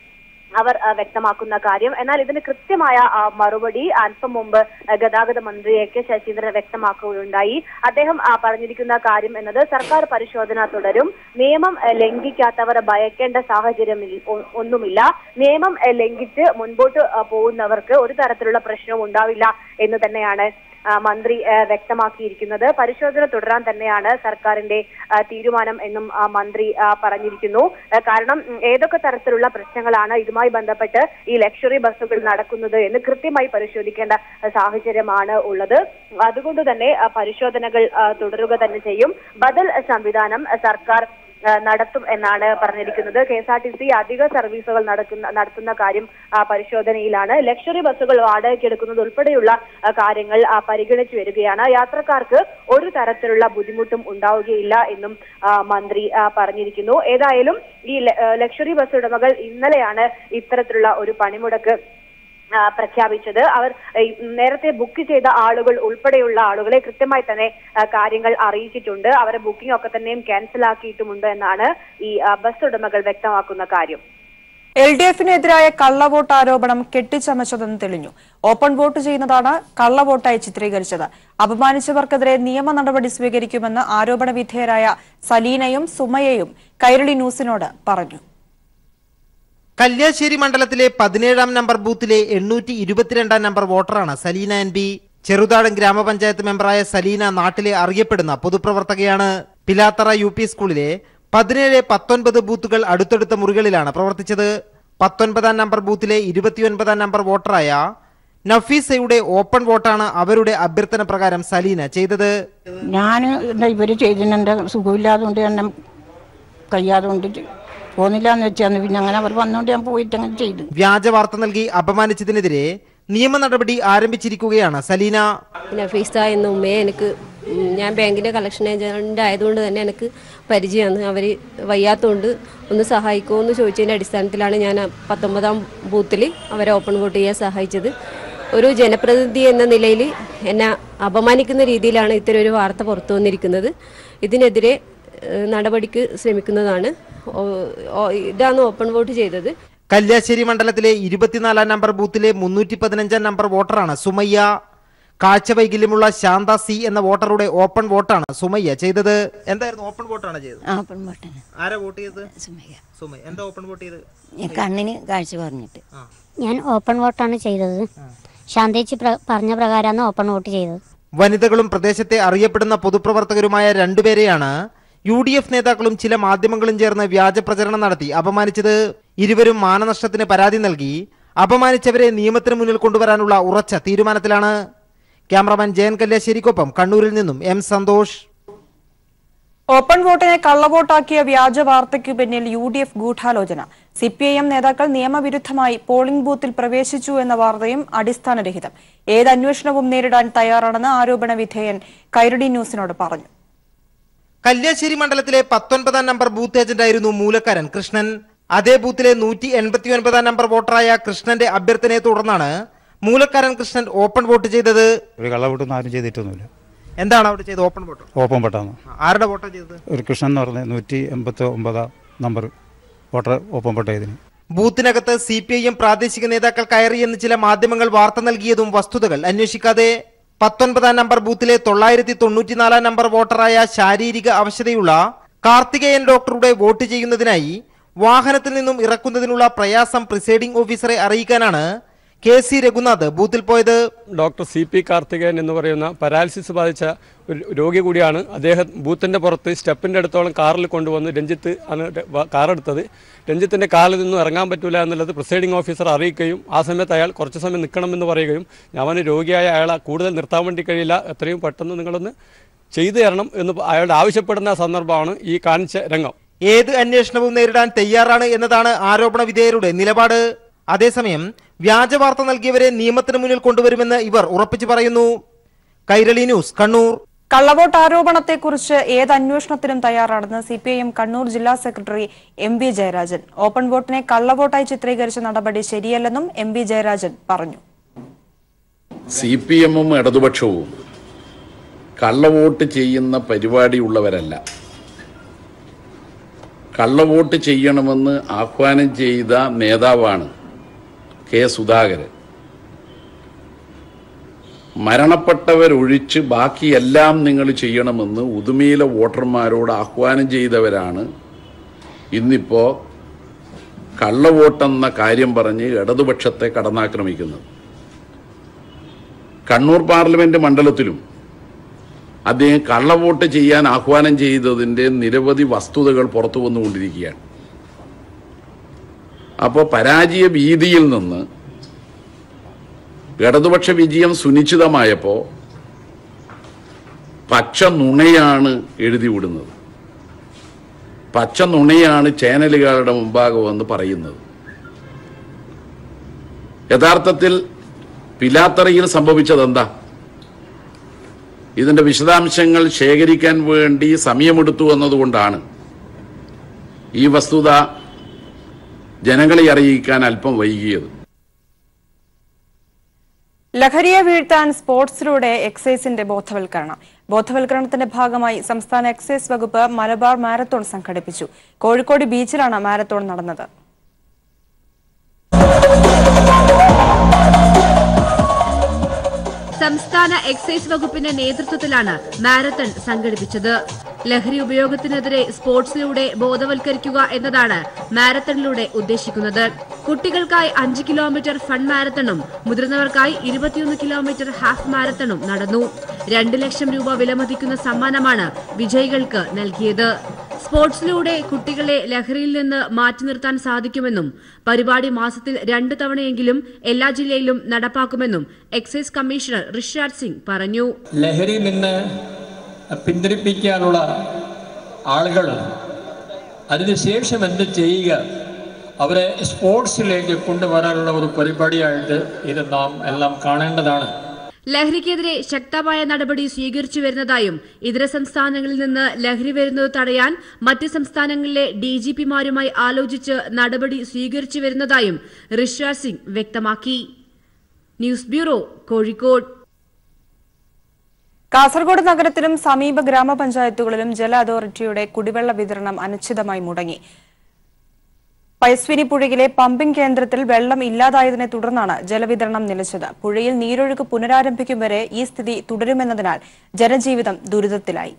അവർ ആ, വ്യക്തമാക്കുന്ന കാര്യം എന്നാൽ ഇതിന് കൃത്യമായ ആ, മറുപടി അല്പം മുമ്പ് ആ, ഗതാഗത മന്ത്രി എ കെ ശശീന്ദ്രൻ വ്യക്തമാക്കുകയുണ്ടായി അദ്ദേഹം ആ, പറഞ്ഞിരിക്കുന്ന കാര്യം എന്നത് സർക്കാർ പരിശോധന തുടരും നിയമം ആ, ലംഘിക്കാത്തവർ ഭയക്കേണ്ട സാഹചര്യം ഇൽ- ഒ- ഒന്നുമില്ല നിയമം ആ, ലംഘിച്ച് മുൻപോട്ട് ആ, പോകുന്നവർക്ക് ഒരു തരത്തിലുള്ള പ്രശ്നവും ഉണ്ടാവില്ല എന്ന് തന്നെയാണ് ആ, മന്ത്രി ആ, വ്യക്തമാക്കിയിരിക്കുന്നത് പരിശോധന തുടരാൻ തന്നെയാണ് സർക്കാരിന്റെ ആ, തീരുമാനം എന്നും ആ, മന്ത്രി ആ, പറഞ്ഞിരിക്കുന്നു ആ, കാരണം ഉം, ഏതൊക്കെ തരത്തിലുള്ള പ്രശ്നങ്ങളാണ് ഇതുമായി ബന്ധപ്പെട്ട് ഈ ലക്ഷറി ബസ്സുകൾ നടക്കുന്നത് എന്ന് കൃത്യമായി പരിശോധിക്കേണ്ട ആ, സാഹചര്യമാണ് ഉള്ളത് അതുകൊണ്ട് തന്നെ ആ, പരിശോധനകൾ ആ, തുടരുക തന്നെ ചെയ്യും ബദൽ സംവിധാനം ആ, സർക്കാർ ആ, നടത്തും എന്നാണ് പറഞ്ഞിരിക്കുന്നത് K S R T C അധിക സർവീസുകൾ നടക്കുന്ന നടത്തുന്ന കാര്യം ആ, പരിശോധനയിലാണ് ലക്ഷറി ബസ്സുകൾ വാടകയ്ക്ക് എടുക്കുന്നത് ഉൾപ്പെടെയുള്ള ആ, കാര്യങ്ങൾ ആ, പരിഗണിച്ചു വരികയാണ് യാത്രക്കാർക്ക് ഒരു തരത്തിലുള്ള ബുദ്ധിമുട്ടും ഉണ്ടാവുകയില്ല എന്നും ആ, മന്ത്രി ആ, പറഞ്ഞിരിക്കുന്നു ഏതായാലും ഈ ല- ആ, ലക്ഷറി ബസ് ഉടമകൾ ഇന്നലെയാണ് ഇത്തരത്തിലുള്ള ഒരു പണിമുടക്ക് ആ, പ്രഖ്യാപിച്ചത് അവർ ഈ, നേരത്തെ ബുക്ക് ചെയ്ത ആളുകൾ ഉൾപ്പെടെയുള്ള ആളുകളെ കൃത്യമായി തന്നെ ആ, കാര്യങ്ങൾ അറിയിച്ചിട്ടുണ്ട് അവരെ ബുക്കിംഗ് ഒക്കെ തന്നെയും ക്യാൻസൽ ആക്കിയിട്ടുമുണ്ട് എന്നാണ് ഈ ആ, ബസ് ഉടമകൾ വ്യക്തമാക്കുന്ന കാര്യം എൽ ഡി എഫിനെതിരായ കള്ളവോട്ട് ആരോപണം കെട്ടിച്ചമച്ചതെന്ന് തെളിഞ്ഞു ഓപ്പൺ വോട്ട് ചെയ്യുന്നതാണ് കള്ളവോട്ടായി ചിത്രീകരിച്ചത് അപമാനിച്ചവർക്കെതിരെ നിയമ നടപടി സ്വീകരിക്കുമെന്ന് ആരോപണ വിധേയരായ സലീനയും സുമയയും കൈരളി ന്യൂസിനോട് പറഞ്ഞു കല്യാശ്ശേരി മണ്ഡലത്തിലെ പതിനേഴാം നമ്പർ ബൂത്തിലെ എണ്ണൂറ്റി ഇരുപത്തിരണ്ടാം നമ്പർ വോട്ടറാണ് സലീന എൻ ബി ചെറുതാടൻ ഗ്രാമപഞ്ചായത്ത് മെമ്പറായ സലീന നാട്ടിലെ അറിയപ്പെടുന്ന പൊതുപ്രവർത്തകയാണ് പിലാത്തറ യു പി സ്കൂളിലെ പതിനേഴ് പത്തൊൻപത് ബൂത്തുകൾ അടുത്തടുത്ത മുറികളിലാണ് പ്രവർത്തിച്ചത് പത്തൊൻപതാം നമ്പർ ബൂത്തിലെ ഇരുപത്തിയൊൻപതാം നമ്പർ വോട്ടറായ നഫീസയുടെ ഓപ്പൺ വോട്ടാണ് അവരുടെ അഭ്യർത്ഥന പ്രകാരം സലീന ചെയ്തത് ഞാൻ എന്താ ഇവർ ചെയ്തിട്ടുണ്ട് സുഖമില്ലാതുകൊണ്ട് തന്നെ കഴിയാതുകൊണ്ട് പോകുന്നില്ല എന്ന് വെച്ചാൽ പിന്നെ അങ്ങനെ അവർ വന്നുകൊണ്ട് ഞാൻ പോയിട്ട് അങ്ങനെ ചെയ്തു വ്യാജ വാർത്ത നൽകി അപമാനിച്ചതിനെതിരെ നിയമ നടപടി ആരംഭിച്ചിരിക്കുകയാണ് സലീന നഫീസ എന്ന ഉമ്മയെ എനിക്ക് ഉം, ഞാൻ ബാങ്കിൻ്റെ കളക്ഷൻ ഏജന്റ് ആയതുകൊണ്ട് തന്നെ എനിക്ക് പരിചയമാണ് അവർ വയ്യാത്തതുകൊണ്ട് ഒന്ന് സഹായിക്കുമോ എന്ന് ചോദിച്ചതിൻ്റെ അടിസ്ഥാനത്തിലാണ് ഞാൻ ആ പത്തൊമ്പതാം ബൂത്തിൽ അവരെ ഓപ്പൺ വോട്ട് ചെയ്യാൻ സഹായിച്ചത് ഒരു ജനപ്രതിനിധി എന്ന നിലയിൽ എന്നെ അപമാനിക്കുന്ന രീതിയിലാണ് ഇത്തരം ഒരു വാർത്ത പുറത്തു വന്നിരിക്കുന്നത് ഇതിനെതിരെ ഏഹ്, നടപടിക്ക് ശ്രമിക്കുന്നതാണ് ഓ- ഓ- ഇതാണ് ഓപ്പൺ വോട്ട് ചെയ്തത് കല്യാശ്ശേരി മണ്ഡലത്തിലെ ഇരുപത്തിനാലാം നമ്പർ ബൂത്തിലെ മുന്നൂറ്റി പതിനഞ്ചാം നമ്പർ വോട്ടറാണ് സുമയ്യ കാഴ്ച വൈകല്യമുള്ള ശാന്ത സി എന്ന വോട്ടറുടെ ഓപ്പൺ വോട്ടാണ് സുമയ്യ ചെയ്തത് എന്തായിരുന്നു ഓപ്പൺ വോട്ടാണ് ചെയ്തത് ഓപ്പൺ ബട്ടൺ ആരാ വോട്ട് ചെയ്തത് സുമയ്യ സുമയ്യ എന്താ ഓപ്പൺ വോട്ട് ചെയ്തത് ഈ കണ്ണിന് കാഴ്ച പറഞ്ഞിട്ട് ഞാൻ ഓപ്പൺ വോട്ടാണ് ചെയ്തത് ശാന്തേച്ചി പ്ര- പറഞ്ഞ പ്രകാരമാണ് ഓപ്പൺ വോട്ട് ചെയ്തത് വനിതകളും പ്രദേശത്തെ അറിയപ്പെടുന്ന പൊതുപ്രവർത്തകരുമായ രണ്ടുപേരെയാണ് യു ഡി എഫ് നേതാക്കളും ചില മാധ്യമങ്ങളും ചേർന്ന് വ്യാജ പ്രചരണം നടത്തി അപമാനിച്ചത് ഇരുവരും മാനനഷ്ടത്തിന് പരാതി നൽകി അപമാനിച്ചവരെ നിയമത്തിന് മുന്നിൽ കൊണ്ടുവരാനുള്ള ഉറച്ച തീരുമാനത്തിലാണ് ക്യാമറമാൻ ജയൻ കല്യാശ്ശേരിക്കൊപ്പം കണ്ണൂരിൽ നിന്നും എം സന്തോഷ് ഓപ്പൺ വോട്ടിനെ കള്ളവോട്ടാക്കിയ വ്യാജ വാർത്തയ്ക്കു പിന്നിൽ യു ഡി എഫ് ഗൂഢാലോചന സി പി ഐ എം നേതാക്കൾ നിയമവിരുദ്ധമായി പോളിംഗ് ബൂത്തിൽ പ്രവേശിച്ചു എന്ന വാർത്തയും അടിസ്ഥാനരഹിതം ഏത് അന്വേഷണവും നേരിടാൻ തയ്യാറാണെന്ന് ആരോപണ വിധേയൻ കൈരടി ന്യൂസിനോട് പറഞ്ഞു കല്യാശ്ശേരി മണ്ഡലത്തിലെ പത്തൊൻപതാം നമ്പർ ബൂത്ത് ഏജന്റായിരുന്നു മൂലക്കാരൻ കൃഷ്ണൻ അതേ ബൂത്തിലെ നൂറ്റി എൺപത്തി ഒൻപതാം നമ്പർ വോട്ടറായ കൃഷ്ണന്റെ അഭ്യർത്ഥനയെ തുടർന്നാണ് മൂലക്കാരൻ കൃഷ്ണൻ ഓപ്പൺ വോട്ട് ചെയ്തത് ഒരു കള്ളവോട്ടൊന്നും ആരും ചെയ്തിട്ടൊന്നുമില്ല എന്താണ് അവിടെ ചെയ്തത് ഓപ്പൺ വോട്ട് ഓപ്പൺ പെട്ടാന്ന് ആരുടെ വോട്ടാണ് ചെയ്തത് ഒരു കൃഷ്ണൻ എന്ന് പറഞ്ഞ നൂറ്റി എൺപത്തി ഒമ്പതാം നമ്പർ വോട്ടർ ഓപ്പൺ പെട്ട ഇതിന് ബൂത്തിനകത്ത് സി പി ഐ എം പ്രാദേശിക നേതാക്കൾ കയറിയെന്ന് ചില മാധ്യമങ്ങൾ വാർത്ത നൽകിയതും വസ്തുതകൾ അന്വേഷിക്കാതെ പത്തൊൻപതാം നമ്പർ ബൂത്തിലെ തൊള്ളായിരത്തി തൊണ്ണൂറ്റിനാലാം നമ്പർ വോട്ടറായ ശാരീരിക അവശതയുള്ള കാർത്തികേയൻ ഡോക്ടറുടെ വോട്ട് ചെയ്യുന്നതിനായി വാഹനത്തിൽ നിന്നും ഇറക്കുന്നതിനുള്ള പ്രയാസം പ്രിസൈഡിംഗ് ഓഫീസറെ അറിയിക്കാനാണ് കെ സി രഘുനാഥ് ബൂത്തിൽ പോയത് ഡോക്ടർ സി പി കാർത്തികേയൻ എന്ന് പറയുന്ന പാരാലിസിസ് ബാധിച്ച ഒരു രോഗി കൂടിയാണ് അദ്ദേഹം ബൂത്തിൻ്റെ പുറത്ത് സ്റ്റെപ്പിൻ്റെ അടുത്തോളം കാറിൽ കൊണ്ടുവന്ന് രഞ്ജിത്ത് ആണ് വ- കാറെടുത്തത് രഞ്ജിത്തിൻ്റെ കാറിൽ നിന്നും ഇറങ്ങാൻ പറ്റില്ല എന്നുള്ളത് പ്രിസൈഡിംഗ് ഓഫീസർ അറിയിക്കുകയും ആ സമയത്ത് അയാൾ കുറച്ച് സമയം നിൽക്കണമെന്ന് പറയുകയും ഞാൻ രോഗിയായ അയാളെ കൂടുതൽ നിർത്താൻ വേണ്ടി കഴിയില്ല എത്രയും പെട്ടെന്ന് നിങ്ങളൊന്ന് ചെയ്തു തരണം എന്ന് അയാൾ ആവശ്യപ്പെടുന്ന സന്ദർഭമാണ് ഈ കാണിച്ച രംഗം ഏത് അന്വേഷണവും നേരിടാൻ തയ്യാറാണ് എന്നതാണ് ആരോപണ വിധേയരുടെ നിലപാട് അതേസമയം വ്യാജ വാർത്ത നൽകിയവരെ നിയമത്തിന് മുന്നിൽ കൊണ്ടുവരുമെന്ന് ഇവർ ഉറപ്പിച്ചു പറയുന്നു കൈരളി ന്യൂസ് കണ്ണൂർ കള്ളവോട്ട് ആരോപണത്തെക്കുറിച്ച് ഏത് അന്വേഷണത്തിനും തയ്യാറാണെന്ന് C P I M Kannur ജില്ലാ secretary M V Jayarajan open വോട്ടിനെ കള്ളവോട്ടായി ചിത്രീകരിച്ച നടപടി ശരിയല്ലെന്നും എം വി ജയരാജൻ പറഞ്ഞു സി പി എമ്മും ഇടതുപക്ഷവും കള്ളവോട്ട് ചെയ്യുന്ന പരിപാടിയുള്ളവരല്ല കള്ളവോട്ട് ചെയ്യണമെന്ന് ആഹ്വാനം ചെയ്ത നേതാവാണ് കെ സുധാകരൻ മരണപ്പെട്ടവരൊഴിച്ച് ബാക്കിയെല്ലാം നിങ്ങൾ ചെയ്യണമെന്ന് ഉദുമയിലെ വോട്ടർമാരോട് ആഹ്വാനം ചെയ്തവരാണ് ഇന്നിപ്പോ കള്ളവോട്ടെന്ന കാര്യം പറഞ്ഞ് ഇടതുപക്ഷത്തെ കടന്നാക്രമിക്കുന്നത് കണ്ണൂർ പാർലമെന്റ് മണ്ഡലത്തിലും അദ്ദേഹം കള്ളവോട്ട് ചെയ്യാൻ ആഹ്വാനം ചെയ്തതിന്റെ നിരവധി വസ്തുതകൾ പുറത്തു വന്നുകൊണ്ടിരിക്കുകയാണ് അപ്പോൾ പരാജയ ഭീതിയിൽ നിന്ന് ഇടതുപക്ഷ വിജയം സുനിശ്ചിതമായപ്പോൾ പച്ച നുണയാണ് എഴുതി വിടുന്നത് പച്ച നുണയാണ് ചാനലുകളുടെ മുമ്പാകെ വന്ന് പറയുന്നത് യഥാർത്ഥത്തിൽ പിലാത്തറയിൽ സംഭവിച്ചത് എന്താ ഇതിന്റെ വിശദാംശങ്ങൾ ശേഖരിക്കാൻ വേണ്ടി സമയമെടുത്തു എന്നതുകൊണ്ടാണ് ഈ വസ്തുത ജനങ്ങളെ അറിയിക്കാൻ അല്പം വൈകിയത് ലഹരിയെ വീഴ്ത്താൻ സ്പോർട്സിലൂടെ എക്സൈസിന്റെ ബോധവൽക്കരണം ബോധവൽക്കരണത്തിന്റെ ഭാഗമായി സംസ്ഥാന എക്സൈസ് വകുപ്പ് മലബാർ മാരത്തോൺ സംഘടിപ്പിച്ചു കോഴിക്കോട് ബീച്ചിലാണ് മാരത്തോൺ നടന്നത് സംസ്ഥാന എക്സൈസ് വകുപ്പിന്റെ നേതൃത്വത്തിലാണ് മാരത്തൺ സംഘടിപ്പിച്ചത് ലഹരി ഉപയോഗത്തിനെതിരെ സ്പോർട്സിലൂടെ ബോധവൽക്കരിക്കുക എന്നതാണ് മാരത്തണിലൂടെ ഉദ്ദേശിക്കുന്നത് കുട്ടികൾക്കായി അഞ്ച് കിലോമീറ്റർ ഫൺ മാരത്തണും മുതിർന്നവർക്കായി ഇരുപത്തിയൊന്ന് കിലോമീറ്റർ ഹാഫ് മാരത്തണും നടന്നു രണ്ട് ലക്ഷം രൂപ വിലമതിക്കുന്ന സമ്മാനമാണ് വിജയികൾക്ക് നൽകിയത് സ്പോർട്സിലൂടെ കുട്ടികളെ ലഹരിയിൽ നിന്ന് മാറ്റി നിർത്താൻ സാധിക്കുമെന്നും പരിപാടി മാസത്തിൽ രണ്ട് തവണയെങ്കിലും എല്ലാ ജില്ലയിലും നടപ്പാക്കുമെന്നും എക്സൈസ് കമ്മീഷണർ ഋഷാദ് സിംഗ് പറഞ്ഞു ലഹരിയിൽ നിന്ന് പിന്തിരിപ്പിക്കാനുള്ള ആളുകൾ അതിനുശേഷം എന്ത് ചെയ്യുക അവരെ സ്പോർട്സിലേക്ക് കൊണ്ടുവരാനുള്ള ഒരു പരിപാടിയായിട്ട് ഇത് നാം എല്ലാം കാണേണ്ടതാണ് ലഹരിക്കെതിരെ ശക്തമായ നടപടി സ്വീകരിച്ചു വരുന്നതായും ഇതര സംസ്ഥാനങ്ങളിൽ നിന്ന് ലഹരി വരുന്നത് തടയാൻ മറ്റ് സംസ്ഥാനങ്ങളിലെ ഡിജിപിമാരുമായി ആലോചിച്ച് നടപടി സ്വീകരിച്ചു വരുന്നതായും ഋഷാദ് സിംഗ് വ്യക്തമാക്കി ന്യൂസ് ബ്യൂറോ കോഴിക്കോട് കാസർഗോഡ് നഗരത്തിലും സമീപ ഗ്രാമപഞ്ചായത്തുകളിലും ജല അതോറിറ്റിയുടെ കുടിവെള്ള വിതരണം അനിശ്ചിതമായി മുടങ്ങി പയസ്വിനി പുഴയിലെ പമ്പിംഗ് കേന്ദ്രത്തിൽ വെള്ളം ഇല്ലാതായതിനെ തുടർന്നാണ് ജലവിതരണം നിലച്ചത് പുഴയിൽ നീരൊഴുക്ക് പുനരാരംഭിക്കും വരെ ഈ സ്ഥിതി തുടരുമെന്നതിനാൽ ജനജീവിതം ദുരിതത്തിലായി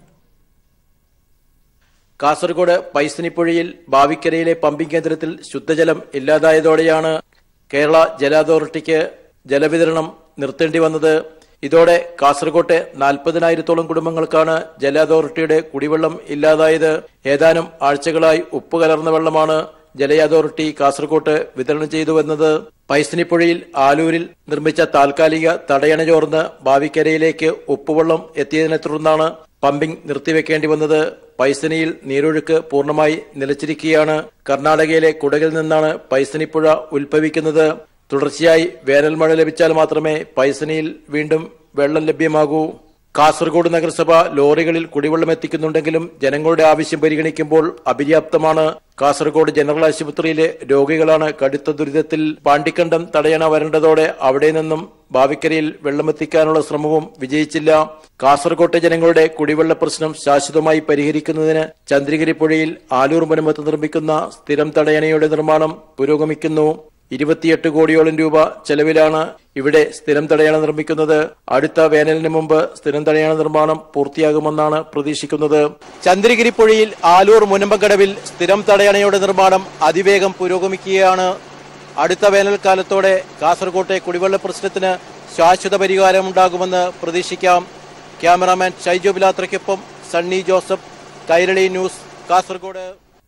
കാസർഗോഡ് പൈസനിപ്പുഴയിൽ ബാവിക്കരയിലെ പമ്പിംഗ് കേന്ദ്രത്തിൽ ശുദ്ധജലം ഇല്ലാതായതോടെയാണ് കേരള ജല അതോറിറ്റിക്ക് ജലവിതരണം നിർത്തേണ്ടി വന്നത് ഇതോടെ കാസർകോട്ടെ നാൽപ്പതിനായിരത്തോളം കുടുംബങ്ങൾക്കാണ് ജല അതോറിറ്റിയുടെ കുടിവെള്ളം ഇല്ലാതായത് ഏതാനും ആഴ്ചകളായി ഉപ്പ് കലർന്ന വെള്ളമാണ് ജല അതോറിറ്റി കാസർകോട്ട് വിതരണം ചെയ്തു വന്നത് പൈസനിപ്പുഴയിൽ ആലൂരിൽ നിർമ്മിച്ച താൽക്കാലിക തടയണ ചോർന്ന് ബാവിക്കരയിലേക്ക് ഉപ്പുവെള്ളം എത്തിയതിനെ തുടർന്നാണ് പമ്പിംഗ് നിർത്തിവെക്കേണ്ടി വന്നത് പൈസനിയിൽ നീരൊഴുക്ക് പൂർണ്ണമായി നിലച്ചിരിക്കുകയാണ് കർണാടകയിലെ കുടകിൽ നിന്നാണ് പൈസനിപ്പുഴ ഉത്ഭവിക്കുന്നത് തുടർച്ചയായി വേനൽ മഴ ലഭിച്ചാൽ മാത്രമേ പൈസനിയിൽ വീണ്ടും വെള്ളം ലഭ്യമാകൂ കാസർഗോഡ് നഗരസഭ ലോറികളിൽ കുടിവെള്ളം എത്തിക്കുന്നുണ്ടെങ്കിലും ജനങ്ങളുടെ ആവശ്യം പരിഗണിക്കുമ്പോൾ അപര്യാപ്തമാണ് കാസർഗോഡ് ജനറൽ ആശുപത്രിയിലെ രോഗികളാണ് കടുത്ത ദുരിതത്തിൽ പാണ്ടിക്കണ്ടം തടയണ വരേണ്ടതോടെ അവിടെ നിന്നും ഭാവിക്കരയിൽ വെള്ളമെത്തിക്കാനുള്ള ശ്രമവും വിജയിച്ചില്ല കാസർകോട്ടെ ജനങ്ങളുടെ കുടിവെള്ള പ്രശ്നം ശാശ്വതമായി പരിഹരിക്കുന്നതിന് ചന്ദ്രഗിരി പുഴയിൽ ആലൂർ മുനമ്പത്ത് നിർമ്മിക്കുന്ന സ്ഥിരം തടയണയുടെ നിർമ്മാണം പുരോഗമിക്കുന്നു ഇരുപത്തിയെട്ട് കോടിയോളം രൂപ ചെലവിലാണ് ഇവിടെ സ്ഥിരം തടയണ നിർമ്മിക്കുന്നത് അടുത്ത വേനലിന് മുമ്പ് സ്ഥിരം തടയണ നിർമ്മാണം പൂർത്തിയാകുമെന്നാണ് പ്രതീക്ഷിക്കുന്നത് ചന്ദ്രഗിരി പുഴയിൽ ആലൂർ മുനമ്പക്കടവിൽ സ്ഥിരം തടയണയുടെ നിർമ്മാണം അതിവേഗം പുരോഗമിക്കുകയാണ് അടുത്ത വേനൽക്കാലത്തോടെ കാസർകോട്ടെ കുടിവെള്ള പ്രശ്നത്തിന് ശാശ്വത പരിഹാരമുണ്ടാകുമെന്ന് പ്രതീക്ഷിക്കാം ക്യാമറാമാൻ ഷൈജു ബിലാത്രയ്ക്കൊപ്പം Sunny Joseph Kairali news Kasaragod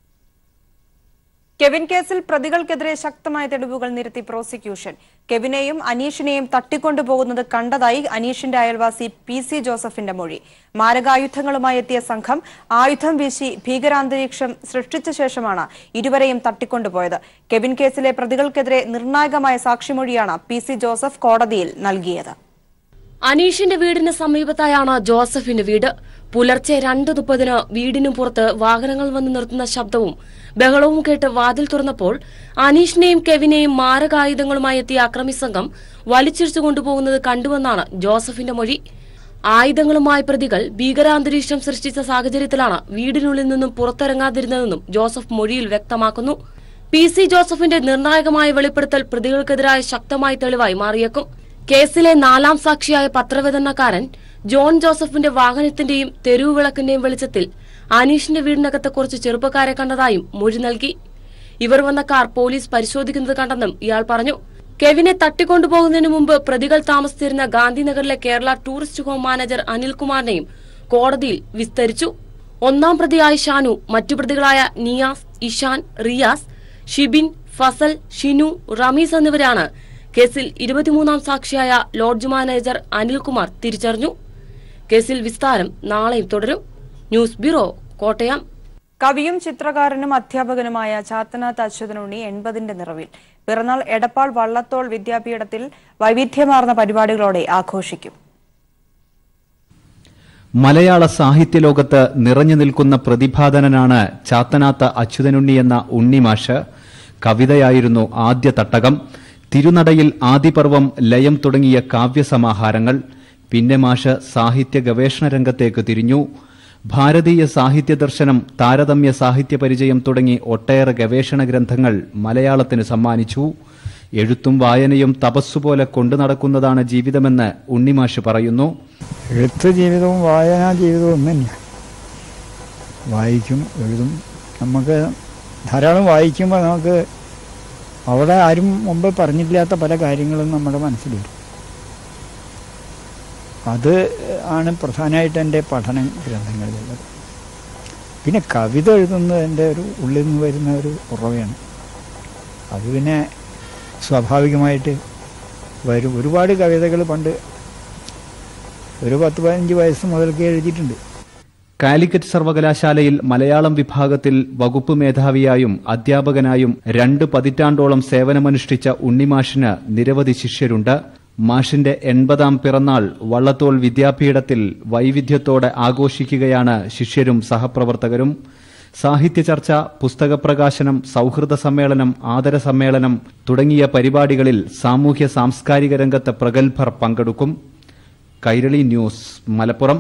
Kevin കേസിൽ പ്രതികൾക്കെതിരെ ശക്തമായ തെളിവുകൾ നിരത്തി പ്രോസിക്യൂഷൻ കെവിനെയും അനീഷിനെയും തട്ടിക്കൊണ്ടുപോകുന്നത് കണ്ടതായി അനീഷിന്റെ അയൽവാസി പി സി ജോസഫിന്റെ മൊഴി മാരകായുധങ്ങളുമായി എത്തിയ സംഘം ആയുധം വീശി ഭീകരാന്തരീക്ഷം സൃഷ്ടിച്ച ശേഷമാണ് ഇരുവരെയും തട്ടിക്കൊണ്ടുപോയത് കെവിൻ കേസിലെ പ്രതികൾക്കെതിരെ നിർണായകമായ സാക്ഷിമൊഴിയാണ് പി സി ജോസഫ് കോടതിയിൽ നൽകിയത് അനീഷിന്റെ വീടിന് സമീപത്തായാണ് ജോസഫിന്റെ വീട് പുലർച്ചെ രണ്ട് മുപ്പതിന് വീടിനു പുറത്ത് വാഹനങ്ങൾ വന്ന് നിർത്തുന്ന ശബ്ദവും ബഹളവും കേട്ട് വാതിൽ തുറന്നപ്പോൾ അനീഷിനെയും കെവിനെയും മാരകായുധങ്ങളുമായി എത്തിയ അക്രമി സംഘം വലിച്ചിഴിച്ചു കൊണ്ടുപോകുന്നത് കണ്ടുവെന്നാണ് ജോസഫിന്റെ മൊഴി ആയുധങ്ങളുമായി പ്രതികൾ ഭീകരാന്തരീക്ഷം സൃഷ്ടിച്ച സാഹചര്യത്തിലാണ് വീടിനുള്ളിൽ നിന്നും പുറത്തിറങ്ങാതിരുന്നതെന്നും ജോസഫ് മൊഴിയിൽ വ്യക്തമാക്കുന്നു പി സി ജോസഫിന്റെ നിർണായകമായ വെളിപ്പെടുത്തൽ പ്രതികൾക്കെതിരായ ശക്തമായ തെളിവായി മാറിയേക്കും കേസിലെ നാലാം സാക്ഷിയായ പത്രവിതരണക്കാരൻ ജോൺ ജോസഫിന്റെ വാഹനത്തിന്റെയും തെരുവ് വിളക്കിന്റെയും വെളിച്ചത്തിൽ അനീഷിന്റെ വീടിനകത്ത് കുറച്ച് ചെറുപ്പക്കാരെ കണ്ടതായും മൊഴി നൽകി ഇവർ വന്ന കാർ പോലീസ് പരിശോധിക്കുന്നത് കണ്ടെന്നും ഇയാൾ പറഞ്ഞു കെവിനെ തട്ടിക്കൊണ്ടുപോകുന്നതിന് മുമ്പ് പ്രതികൾ താമസിച്ചിരുന്ന ഗാന്ധിനഗറിലെ കേരള ടൂറിസ്റ്റ് ഹോം മാനേജർ അനിൽകുമാറിനെയും കോടതിയിൽ വിസ്തരിച്ചു ഒന്നാം പ്രതിയായ ഷാനു മറ്റു പ്രതികളായ നിയാസ് ഇഷാൻ റിയാസ് ഷിബിൻ ഫസൽ ഷിനു റമീസ് എന്നിവരാണ് കേസിൽ ഇരുപത്തിമൂന്നാം സാക്ഷിയായ ലോഡ്ജ് മാനേജർ അനിൽകുമാർ തിരിച്ചറിഞ്ഞു കേസിൽ വിസ്താരം നാളെയും തുടരും ന്യൂസ് ബ്യൂറോ കോട്ടയം കവിയും ചിത്രകാരനും അധ്യാപകനുമായ ചാത്തനാഥ് അച്യുതനുണ്ണി എൺപതിന്റെ നിറവിൽ പിറന്നാൾ എടപ്പാൾ വള്ളത്തോൾ വിദ്യാപീഠത്തിൽ വൈവിധ്യമാർന്ന പരിപാടികളോടെ ആഘോഷിക്കും മലയാള സാഹിത്യലോകത്ത് നിറഞ്ഞു നിൽക്കുന്ന പ്രതിഭാധനനാണ് ചാത്തനാത്ത അച്യുതനുണ്ണി എന്ന ഉണ്ണിമാഷ് കവിതയായിരുന്നു ആദ്യ തട്ടകം തിരുനടയിൽ ആദിപർവം ലയം തുടങ്ങിയ കാവ്യസമാഹാരങ്ങൾ പിന്നെ മാഷ് സാഹിത്യ ഗവേഷണ രംഗത്തേക്ക് തിരിഞ്ഞു ഭാരതീയ സാഹിത്യ ദർശനം താരതമ്യ സാഹിത്യ പരിചയം തുടങ്ങി ഒട്ടേറെ ഗവേഷണ ഗ്രന്ഥങ്ങൾ മലയാളത്തിന് സമ്മാനിച്ചു എഴുത്തും വായനയും തപസ്സുപോലെ കൊണ്ടു നടക്കുന്നതാണ് ജീവിതമെന്ന് ഉണ്ണിമാഷ് പറയുന്നു എഴുത്ത് ജീവിതവും വായനാ ജീവിതവും ഒന്ന് തന്നെയാണ് വായിക്കും എഴുതും നമുക്ക് ധാരാളം വായിക്കുമ്പോൾ നമുക്ക് അവിടെ ആരും മുമ്പ് പറഞ്ഞില്ലാത്ത പല കാര്യങ്ങളും നമ്മുടെ മനസ്സിൽ വരും അത് ആണ് പ്രധാനമായിട്ട് എൻ്റെ പഠന ഗ്രന്ഥങ്ങളിലുള്ളത് പിന്നെ കവിത എഴുതുന്നത് എൻ്റെ ഒരു ഉള്ളിൽ നിന്ന് വരുന്ന ഒരു ഉറവയാണ് അത് പിന്നെ സ്വാഭാവികമായിട്ട് വരും ഒരുപാട് കവിതകൾ പണ്ട് ഒരു പത്ത് പതിനഞ്ച് വയസ്സ് മുതൽക്ക് എഴുതിയിട്ടുണ്ട് കാലിക്കറ്റ് സർവകലാശാലയിൽ മലയാളം വിഭാഗത്തിൽ വകുപ്പ് മേധാവിയായും അധ്യാപകനായും രണ്ട് പതിറ്റാണ്ടോളം സേവനമനുഷ്ഠിച്ച ഉണ്ണിമാഷിന് നിരവധി ശിഷ്യരുണ്ട് മാഷിന്റെ എൺപതാം പിറന്നാൾ വള്ളത്തോൾ വിദ്യാപീഠത്തിൽ വൈവിധ്യത്തോടെ ആഘോഷിക്കുകയാണ് ശിഷ്യരും സഹപ്രവർത്തകരും സാഹിത്യ ചർച്ച പുസ്തക പ്രകാശനം സൗഹൃദ സമ്മേളനം ആദര സമ്മേളനം തുടങ്ങിയ പരിപാടികളിൽ സാമൂഹ്യ സാംസ്കാരിക രംഗത്തെ പ്രഗത്ഭർ പങ്കെടുക്കും കൈരളി ന്യൂസ് മലപ്പുറം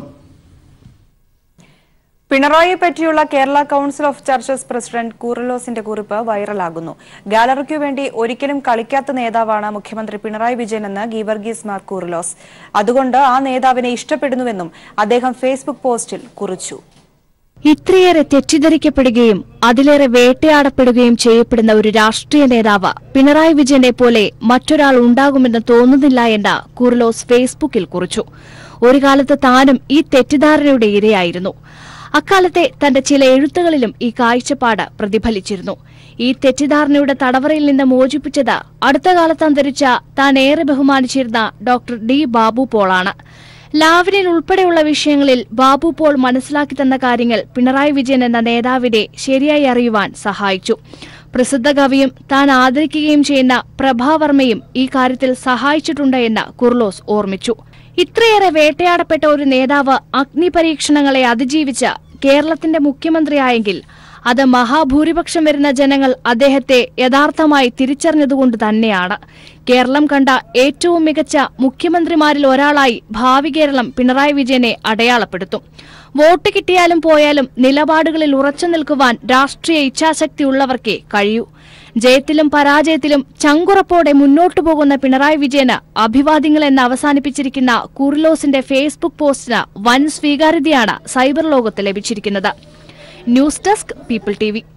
പിണറായിയെ പറ്റിയുള്ള Kerala council of churches president കൂറലോസിന്റെ കുറിപ്പ് വൈറലാകുന്നു ഗാലറിക്കു വേണ്ടി ഒരിക്കലും കളിക്കാത്ത നേതാവാണ് മുഖ്യമന്ത്രി പിണറായി വിജയനെന്ന് ഗീവർഗീസ് മാർ കൂറലോസ് അതുകൊണ്ട് ആ നേതാവിനെ ഇഷ്ടപ്പെടുന്നുവെന്നും അദ്ദേഹം ഫേസ്ബുക്ക് പോസ്റ്റിൽ കുറിച്ചു ഇത്രയേറെ തെറ്റിദ്ധരിക്കപ്പെടുകയും അതിലേറെ വേട്ടയാടപ്പെടുകയും ചെയ്യപ്പെടുന്ന ഒരു രാഷ്ട്രീയ നേതാവ് പിണറായി വിജയനെ പോലെ മറ്റൊരാൾ ഉണ്ടാകുമെന്ന് തോന്നുന്നില്ല എന്ന് കുർലോസ് ഫേസ്ബുക്കിൽ കുറിച്ചു ഒരു കാലത്ത് താനും ഈ തെറ്റിദ്ധാരണയുടെ ഇരയായിരുന്നു അക്കാലത്തെ തന്റെ ചില എഴുത്തുകളിലും ഈ കാഴ്ചപ്പാട് പ്രതിഫലിച്ചിരുന്നു ഈ തെറ്റിദ്ധാരണയുടെ തടവറയിൽ നിന്ന് മോചിപ്പിച്ചത് അടുത്ത കാലത്ത് അന്തരിച്ച താൻ ഏറെ ബഹുമാനിച്ചിരുന്ന ഡോക്ടർ ഡി ബാബു പോളാണ് ലാവ്ലിൻ ഉൾപ്പെടെയുള്ള വിഷയങ്ങളിൽ ബാബു പോൾ മനസ്സിലാക്കി തന്ന കാര്യങ്ങൾ പിണറായി വിജയൻ എന്ന നേതാവിനെ ശരിയായി അറിയുവാൻ സഹായിച്ചു പ്രസിദ്ധ കവിയും താൻ ആദരിക്കുകയും ചെയ്യുന്ന പ്രഭാവർമ്മയും ഈ കാര്യത്തിൽ സഹായിച്ചിട്ടുണ്ട് എന്ന് കുർലോസ് ഓർമ്മിച്ചു ഇത്രയേറെ വേട്ടയാടപ്പെട്ട ഒരു നേതാവ് അഗ്നിപരീക്ഷണങ്ങളെ അതിജീവിച്ച് കേരളത്തിന്റെ മുഖ്യമന്ത്രിയായെങ്കിൽ അത് മഹാഭൂരിപക്ഷം വരുന്ന ജനങ്ങൾ അദ്ദേഹത്തെ യഥാർത്ഥമായി തിരിച്ചറിഞ്ഞതുകൊണ്ട് തന്നെയാണ് കേരളം കണ്ട ഏറ്റവും മികച്ച മുഖ്യമന്ത്രിമാരിൽ ഒരാളായി ഭാവി കേരളം പിണറായി വിജയനെ അടയാളപ്പെടുത്തും വോട്ട് കിട്ടിയാലും പോയാലും നിലപാടുകളിൽ ഉറച്ചു നിൽക്കുവാൻ രാഷ്ട്രീയ ഇച്ഛാശക്തി ഉള്ളവർക്കേ കഴിയൂ ജയത്തിലും പരാജയത്തിലും ചങ്കുറപ്പോടെ മുന്നോട്ടു പോകുന്ന പിണറായി വിജയന് അഭിവാദ്യങ്ങൾ എന്ന് അവസാനിപ്പിച്ചിരിക്കുന്ന കുർലോസിന്റെ ഫേസ്ബുക്ക് പോസ്റ്റിന് വൻ സ്വീകാര്യതയാണ് സൈബർ ലോകത്ത് ലഭിച്ചിരിക്കുന്നത് ന്യൂസ് ഡെസ്ക് പീപ്പിൾ ടി വി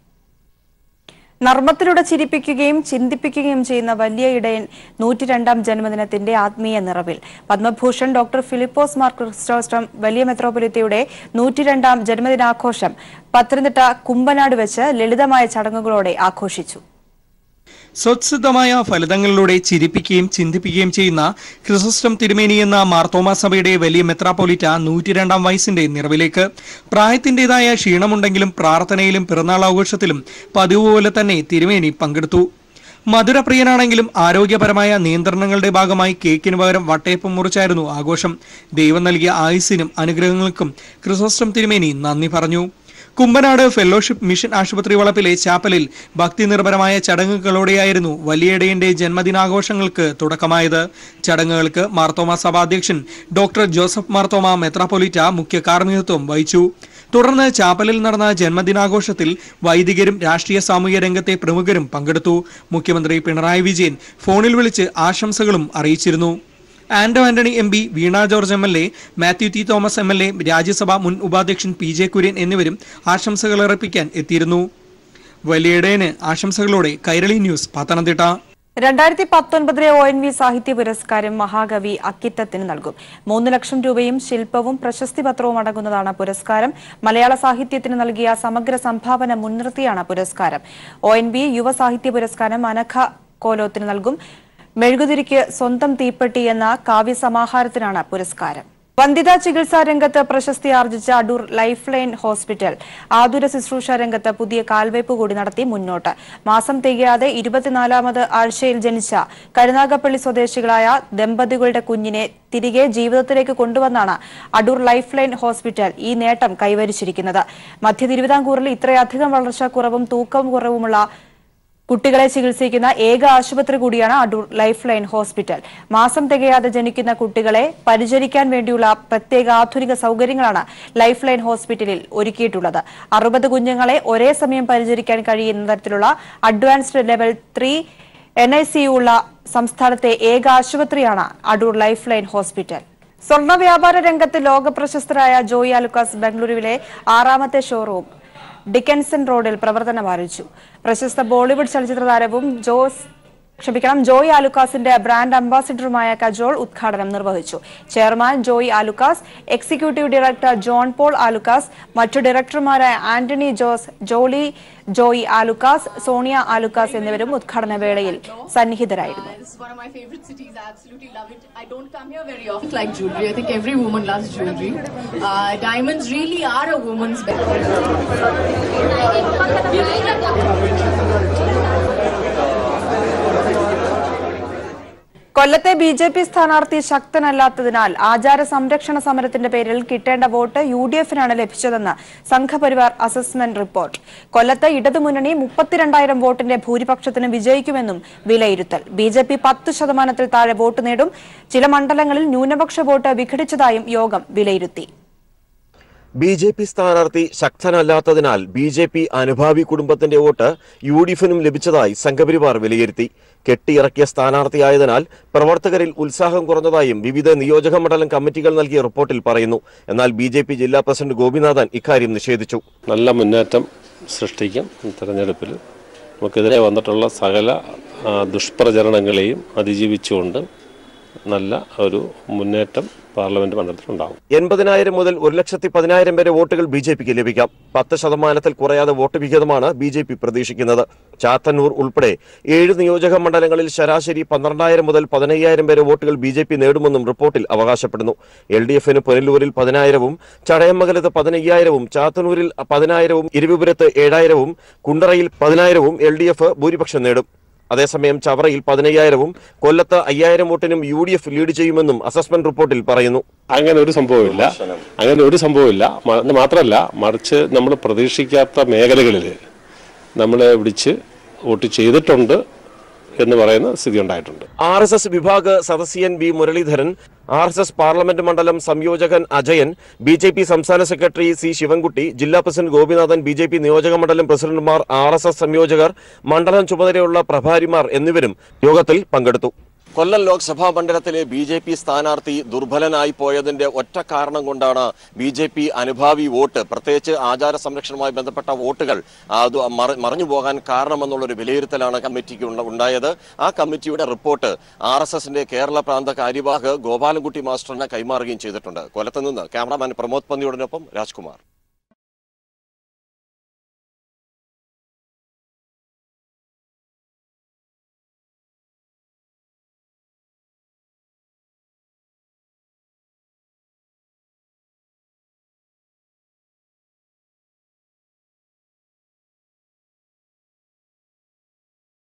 നർമ്മത്തിലൂടെ ചിരിപ്പിക്കുകയും ചിന്തിപ്പിക്കുകയും ചെയ്യുന്ന വലിയ ഇടയൻ നൂറ്റിരണ്ടാം ജന്മദിനത്തിന്റെ ആത്മീയ നിറവിൽ പത്മഭൂഷൺ ഡോക്ടർ ഫിലിപ്പോസ് മാർ ക്രിസ്റ്റോസ്റ്റം വലിയ മെത്രോപൊലിത്തയുടെ നൂറ്റിരണ്ടാം ജന്മദിനാഘോഷം പത്തനംതിട്ട കുമ്പനാട് വെച്ച് ലളിതമായ ചടങ്ങുകളോടെ ആഘോഷിച്ചു സ്വത്സിദ്ധമായ ഫലിതങ്ങളിലൂടെ ചിരിപ്പിക്കുകയും ചിന്തിപ്പിക്കുകയും ചെയ്യുന്ന ക്രിസോസ്റ്റം തിരുമേനി എന്ന മാർത്തോമാ സഭയുടെ വലിയ മെത്രാപ്പൊലിറ്റ നൂറ്റിരണ്ടാം വയസ്സിന്റെ നിറവിലേക്ക് പ്രായത്തിന്റേതായ ക്ഷീണമുണ്ടെങ്കിലും പ്രാർത്ഥനയിലും പിറന്നാൾ ആഘോഷത്തിലും പതിവ് പോലെ തന്നെ തിരുമേനി പങ്കെടുത്തു മധുരപ്രിയനാണെങ്കിലും ആരോഗ്യപരമായ നിയന്ത്രണങ്ങളുടെ ഭാഗമായി കേക്കിന് പകരം വട്ടയപ്പം മുറിച്ചായിരുന്നു ആഘോഷം ദൈവം നൽകിയ ആയുസ്സിനും അനുഗ്രഹങ്ങൾക്കും ക്രിസോസ്റ്റം തിരുമേനി നന്ദി പറഞ്ഞു കുമ്പനാട് ഫെലോഷിപ്പ് മിഷൻ ആശുപത്രി വളപ്പിലെ ചാപ്പലിൽ ഭക്തി നിർഭരമായ ചടങ്ങുകളോടെയായിരുന്നു വലിയടയന്റെ ജന്മദിനാഘോഷങ്ങൾക്ക് തുടക്കമായത് ചടങ്ങുകൾക്ക് മാർത്തോമ സഭാധ്യക്ഷൻ ഡോക്ടർ ജോസഫ് മാർത്തോമ മെത്രാപ്പൊലിറ്റ മുഖ്യ കാർമ്മികത്വം വഹിച്ചു തുടർന്ന് ചാപ്പലിൽ നടന്ന ജന്മദിനാഘോഷത്തിൽ വൈദികരും രാഷ്ട്രീയ സാമൂഹ്യ രംഗത്തെ പ്രമുഖരും പങ്കെടുത്തു മുഖ്യമന്ത്രി പിണറായി വിജയൻ ഫോണിൽ വിളിച്ച് ആശംസകളും അറിയിച്ചിരുന്നു Anto Antony M P Veena George M L A Mathew T Thomas M L A Rajya Sabha മുൻ ഉപാധ്യക്ഷൻ പി ജെ കുര്യൻ എന്നിവരും ആശംസകൾ അർപ്പിക്കാൻ എത്തിയിരുന്നു വലിയടയന് ആശംസകളോടെ കൈരളി ന്യൂസ് പത്തനംതിട്ട രണ്ടായിരത്തി പത്തൊൻപതിലെ ഒ എൻ വി സാഹിത്യ പുരസ്കാരം മഹാകവി അക്കിത്തത്തിന് നൽകും മൂന്ന് ലക്ഷം രൂപയും ശില്പവും പ്രശസ്തി പത്രവും അടങ്ങുന്നതാണ് പുരസ്കാരം മലയാള സാഹിത്യത്തിന് നൽകിയ സമഗ്ര സംഭാവന മുൻനിർത്തിയാണ് പുരസ്കാരം ഒ എൻ വി യുവ സാഹിത്യ പുരസ്കാരം അനഘ കോലോത്തിന് നൽകും മെഴുകുതിരിക്ക് സ്വന്തം തീപ്പെട്ടി എന്ന കാവ്യസമാഹാരത്തിനാണ് പുരസ്കാരം വന്ധ്യതാ ചികിത്സാ രംഗത്ത് പ്രശസ്തി ആർജിച്ച അടൂർ ലൈഫ് ലൈൻ ഹോസ്പിറ്റൽ ആതുര ശുശ്രൂഷ രംഗത്ത് പുതിയ കാൽവയ്പ് കൂടി നടത്തി മുന്നോട്ട് മാസം തികയാതെ ഇരുപത്തിനാലാമത് ആഴ്ചയിൽ ജനിച്ച കരുനാഗപ്പള്ളി സ്വദേശികളായ ദമ്പതികളുടെ കുഞ്ഞിനെ തിരികെ ജീവിതത്തിലേക്ക് കൊണ്ടുവന്നാണ് അടൂർ ലൈഫ് ലൈൻ ഹോസ്പിറ്റൽ ഈ നേട്ടം കൈവരിച്ചിരിക്കുന്നത് മധ്യ തിരുവിതാംകൂറിൽ ഇത്രയധികം വളർച്ചാക്കുറവും തൂക്കം കുറവുമുള്ള കുട്ടികളെ ചികിത്സിക്കുന്ന ഏക ആശുപത്രി കൂടിയാണ് അടൂർ ലൈഫ് ലൈൻ ഹോസ്പിറ്റൽ മാസം തികയാതെ ജനിക്കുന്ന കുട്ടികളെ പരിചരിക്കാൻ വേണ്ടിയുള്ള പ്രത്യേക ആധുനിക സൗകര്യങ്ങളാണ് ലൈഫ് ലൈൻ ഹോസ്പിറ്റലിൽ ഒരുക്കിയിട്ടുള്ളത് അറുപത് കുഞ്ഞുങ്ങളെ ഒരേ സമയം പരിചരിക്കാൻ കഴിയുന്ന തരത്തിലുള്ള advanced level three N I C ഉള്ള സംസ്ഥാനത്തെ ഏക ആശുപത്രിയാണ് അടൂർ ലൈഫ് ലൈൻ ഹോസ്പിറ്റൽ സ്വർണ്ണ വ്യാപാര രംഗത്ത് ലോകപ്രശസ്തരായ ജോയി ആലുക്കാസ് ബംഗളൂരുവിലെ ആറാമത്തെ ഷോറൂം ഡിക്കൻസൺ റോഡിൽ പ്രവർത്തനം ആരംഭിച്ചു പ്രശസ്ത ബോളിവുഡ് ചലച്ചിത്ര താരവും ജോസ് ക്ഷമിക്കണം ജോയ് ആലുക്കാസിന്റെ ബ്രാൻഡ് അംബാസിഡറുമായ കജോൾ ഉദ്ഘാടനം നിർവഹിച്ചു chairman Joy Alukkas executive director John Paul Alukkas മറ്റു ഡയറക്ടർമാരായ ആന്റണി ജോസ് ജോളി ജോയ് ആലുക്കാസ് സോണിയ ആലുക്കാസ് എന്നിവരും ഉദ്ഘാടന വേളയിൽ സന്നിഹിതരായിരുന്നു This is one of my favorite cities. I absolutely love it. I don't come here very often like jewelry. I think every woman loves jewelry. Uh, diamonds really are a woman's best. കൊല്ലത്തെ B J P സ്ഥാനാർത്ഥി ശക്തനല്ലാത്തതിനാൽ ആചാര സംരക്ഷണ സമരത്തിന്റെ പേരിൽ കിട്ടേണ്ട vote U D എഫിനാണ് ലഭിച്ചതെന്ന് Sangh Parivar assessment report കൊല്ലത്ത് ഇടതുമുന്നണി മുപ്പത്തിരണ്ടായിരം വോട്ടിന്റെ ഭൂരിപക്ഷത്തിന് വിജയിക്കുമെന്നും വിലയിരുത്തൽ ബി ജെ പി പത്ത് ശതമാനത്തിൽ താഴെ വോട്ട് നേടും ചില മണ്ഡലങ്ങളിൽ ന്യൂനപക്ഷ വോട്ട് വിഘടിച്ചതായും യോഗം വിലയിരുത്തി ബി ജെ പി സ്ഥാനാർത്ഥി ശക്തനല്ലാത്തതിനാൽ ബി ജെ പി അനുഭാവി കുടുംബത്തിന്റെ വോട്ട് യു ഡി എഫിനും ലഭിച്ചതായി സംഘപരിവാർ വിലയിരുത്തി കെട്ടിയിറക്കിയ സ്ഥാനാർത്ഥിയായതിനാൽ പ്രവർത്തകരിൽ ഉത്സാഹം കുറഞ്ഞതായും വിവിധ നിയോജക മണ്ഡലം കമ്മിറ്റികൾ നൽകിയ റിപ്പോർട്ടിൽ പറയുന്നു എന്നാൽ ബി ജെ പി ജില്ലാ പ്രസിഡന്റ് ഗോപിനാഥൻ ഇക്കാര്യം നിഷേധിച്ചു നല്ല മുന്നേറ്റം സൃഷ്ടിക്കും ഈ തെരഞ്ഞെടുപ്പിൽ നമുക്കെതിരെ വന്നിട്ടുള്ള സകല ആ, ദുഷ്പ്രചരണങ്ങളെയും അതിജീവിച്ചുകൊണ്ട് നല്ല ഒരു മുന്നേറ്റം പാർലമെന്റ് മണ്ഡലത്തിലുണ്ടാകും എൺപതിനായിരം മുതൽ ഒരു ലക്ഷത്തി പതിനായിരം വരെ വോട്ടുകൾ ബി ജെ പിക്ക് ലഭിക്കാം പത്ത് ശതമാനത്തിൽ കുറയാതെ വോട്ട് വിഹിതമാണ് ബി ജെ പി പ്രതീക്ഷിക്കുന്നത് ചാത്തന്നൂർ ഉൾപ്പെടെ ഏഴ് നിയോജക മണ്ഡലങ്ങളിൽ ശരാശരി പന്ത്രണ്ടായിരം മുതൽ പതിനയ്യായിരം വരെ വോട്ടുകൾ ബി ജെ പി നേടുമെന്നും റിപ്പോർട്ടിൽ അവകാശപ്പെടുന്നു എൽ ഡി എഫിന് പുനലൂരിൽ പതിനായിരവും ചടയമംഗലത്ത് പതിനയ്യായിരവും ചാത്തന്നൂരിൽ പതിനായിരവും ഇരുവിപുരത്ത് ഏഴായിരവും കുണ്ടറയിൽ പതിനായിരവും എൽ ഡി എഫ് ഭൂരിപക്ഷം നേടും അതേസമയം ചവറയിൽ പതിനയ്യായിരവും കൊല്ലത്ത് അയ്യായിരം വോട്ടിനും യു ഡി എഫ് ലീഡ് ചെയ്യുമെന്നും അസസ്മെന്റ് റിപ്പോർട്ടിൽ പറയുന്നു അങ്ങനെ ഒരു സംഭവമില്ല അങ്ങനെ ഒരു സംഭവമില്ല മ- മാത്രമല്ല മറിച്ച് നമ്മൾ പ്രതീക്ഷിക്കാത്ത മേഖലകളിൽ നമ്മളെ വിളിച്ച് വോട്ട് ചെയ്തിട്ടുണ്ട് എന്ന് പറയുന്ന സ്ഥിതി ഉണ്ടായിട്ടുണ്ട് ആർ എസ് എസ് വിഭാഗ് സദസ്യൻ V Muraleedharan R S S parliament മണ്ഡലം സംയോജകൻ അജയൻ ബി ജെ പി സംസ്ഥാന സെക്രട്ടറി സി ശിവൻകുട്ടി ജില്ലാ president Gopinathan B J P നിയോജക മണ്ഡലം പ്രസിഡന്റുമാർ ആർ എസ് എസ് സംയോജകർ മണ്ഡലം ചുമതലയുള്ള പ്രഭാരിമാർ എന്നിവരും യോഗത്തിൽ പങ്കെടുത്തു കൊല്ലം ലോക്സഭാ മണ്ഡലത്തിലെ ബി ജെ പി സ്ഥാനാർത്ഥി ദുർബലനായി പോയതിന്റെ ഒറ്റ കാരണം കൊണ്ടാണ് ബി ജെ പി അനുഭാവി വോട്ട് പ്രത്യേകിച്ച് ആചാര സംരക്ഷണവുമായി ബന്ധപ്പെട്ട വോട്ടുകൾ അത് മറ- മറഞ്ഞു പോകാൻ കാരണമെന്നുള്ളൊരു വിലയിരുത്തലാണ് കമ്മിറ്റിക്ക് ഉണ്ട- ഉണ്ടായത് ആ കമ്മിറ്റിയുടെ റിപ്പോർട്ട് ആർ എസ് എസിന്റെ കേരള പ്രാന്ത കാര്യവാഹ് ഗോപാലൻകുട്ടി മാസ്റ്ററിന് കൈമാറുകയും ചെയ്തിട്ടുണ്ട് കൊല്ലത്ത് നിന്ന് ക്യാമറാമാൻ പ്രമോദ് പന്നിയോടിനൊപ്പം രാജ്കുമാർ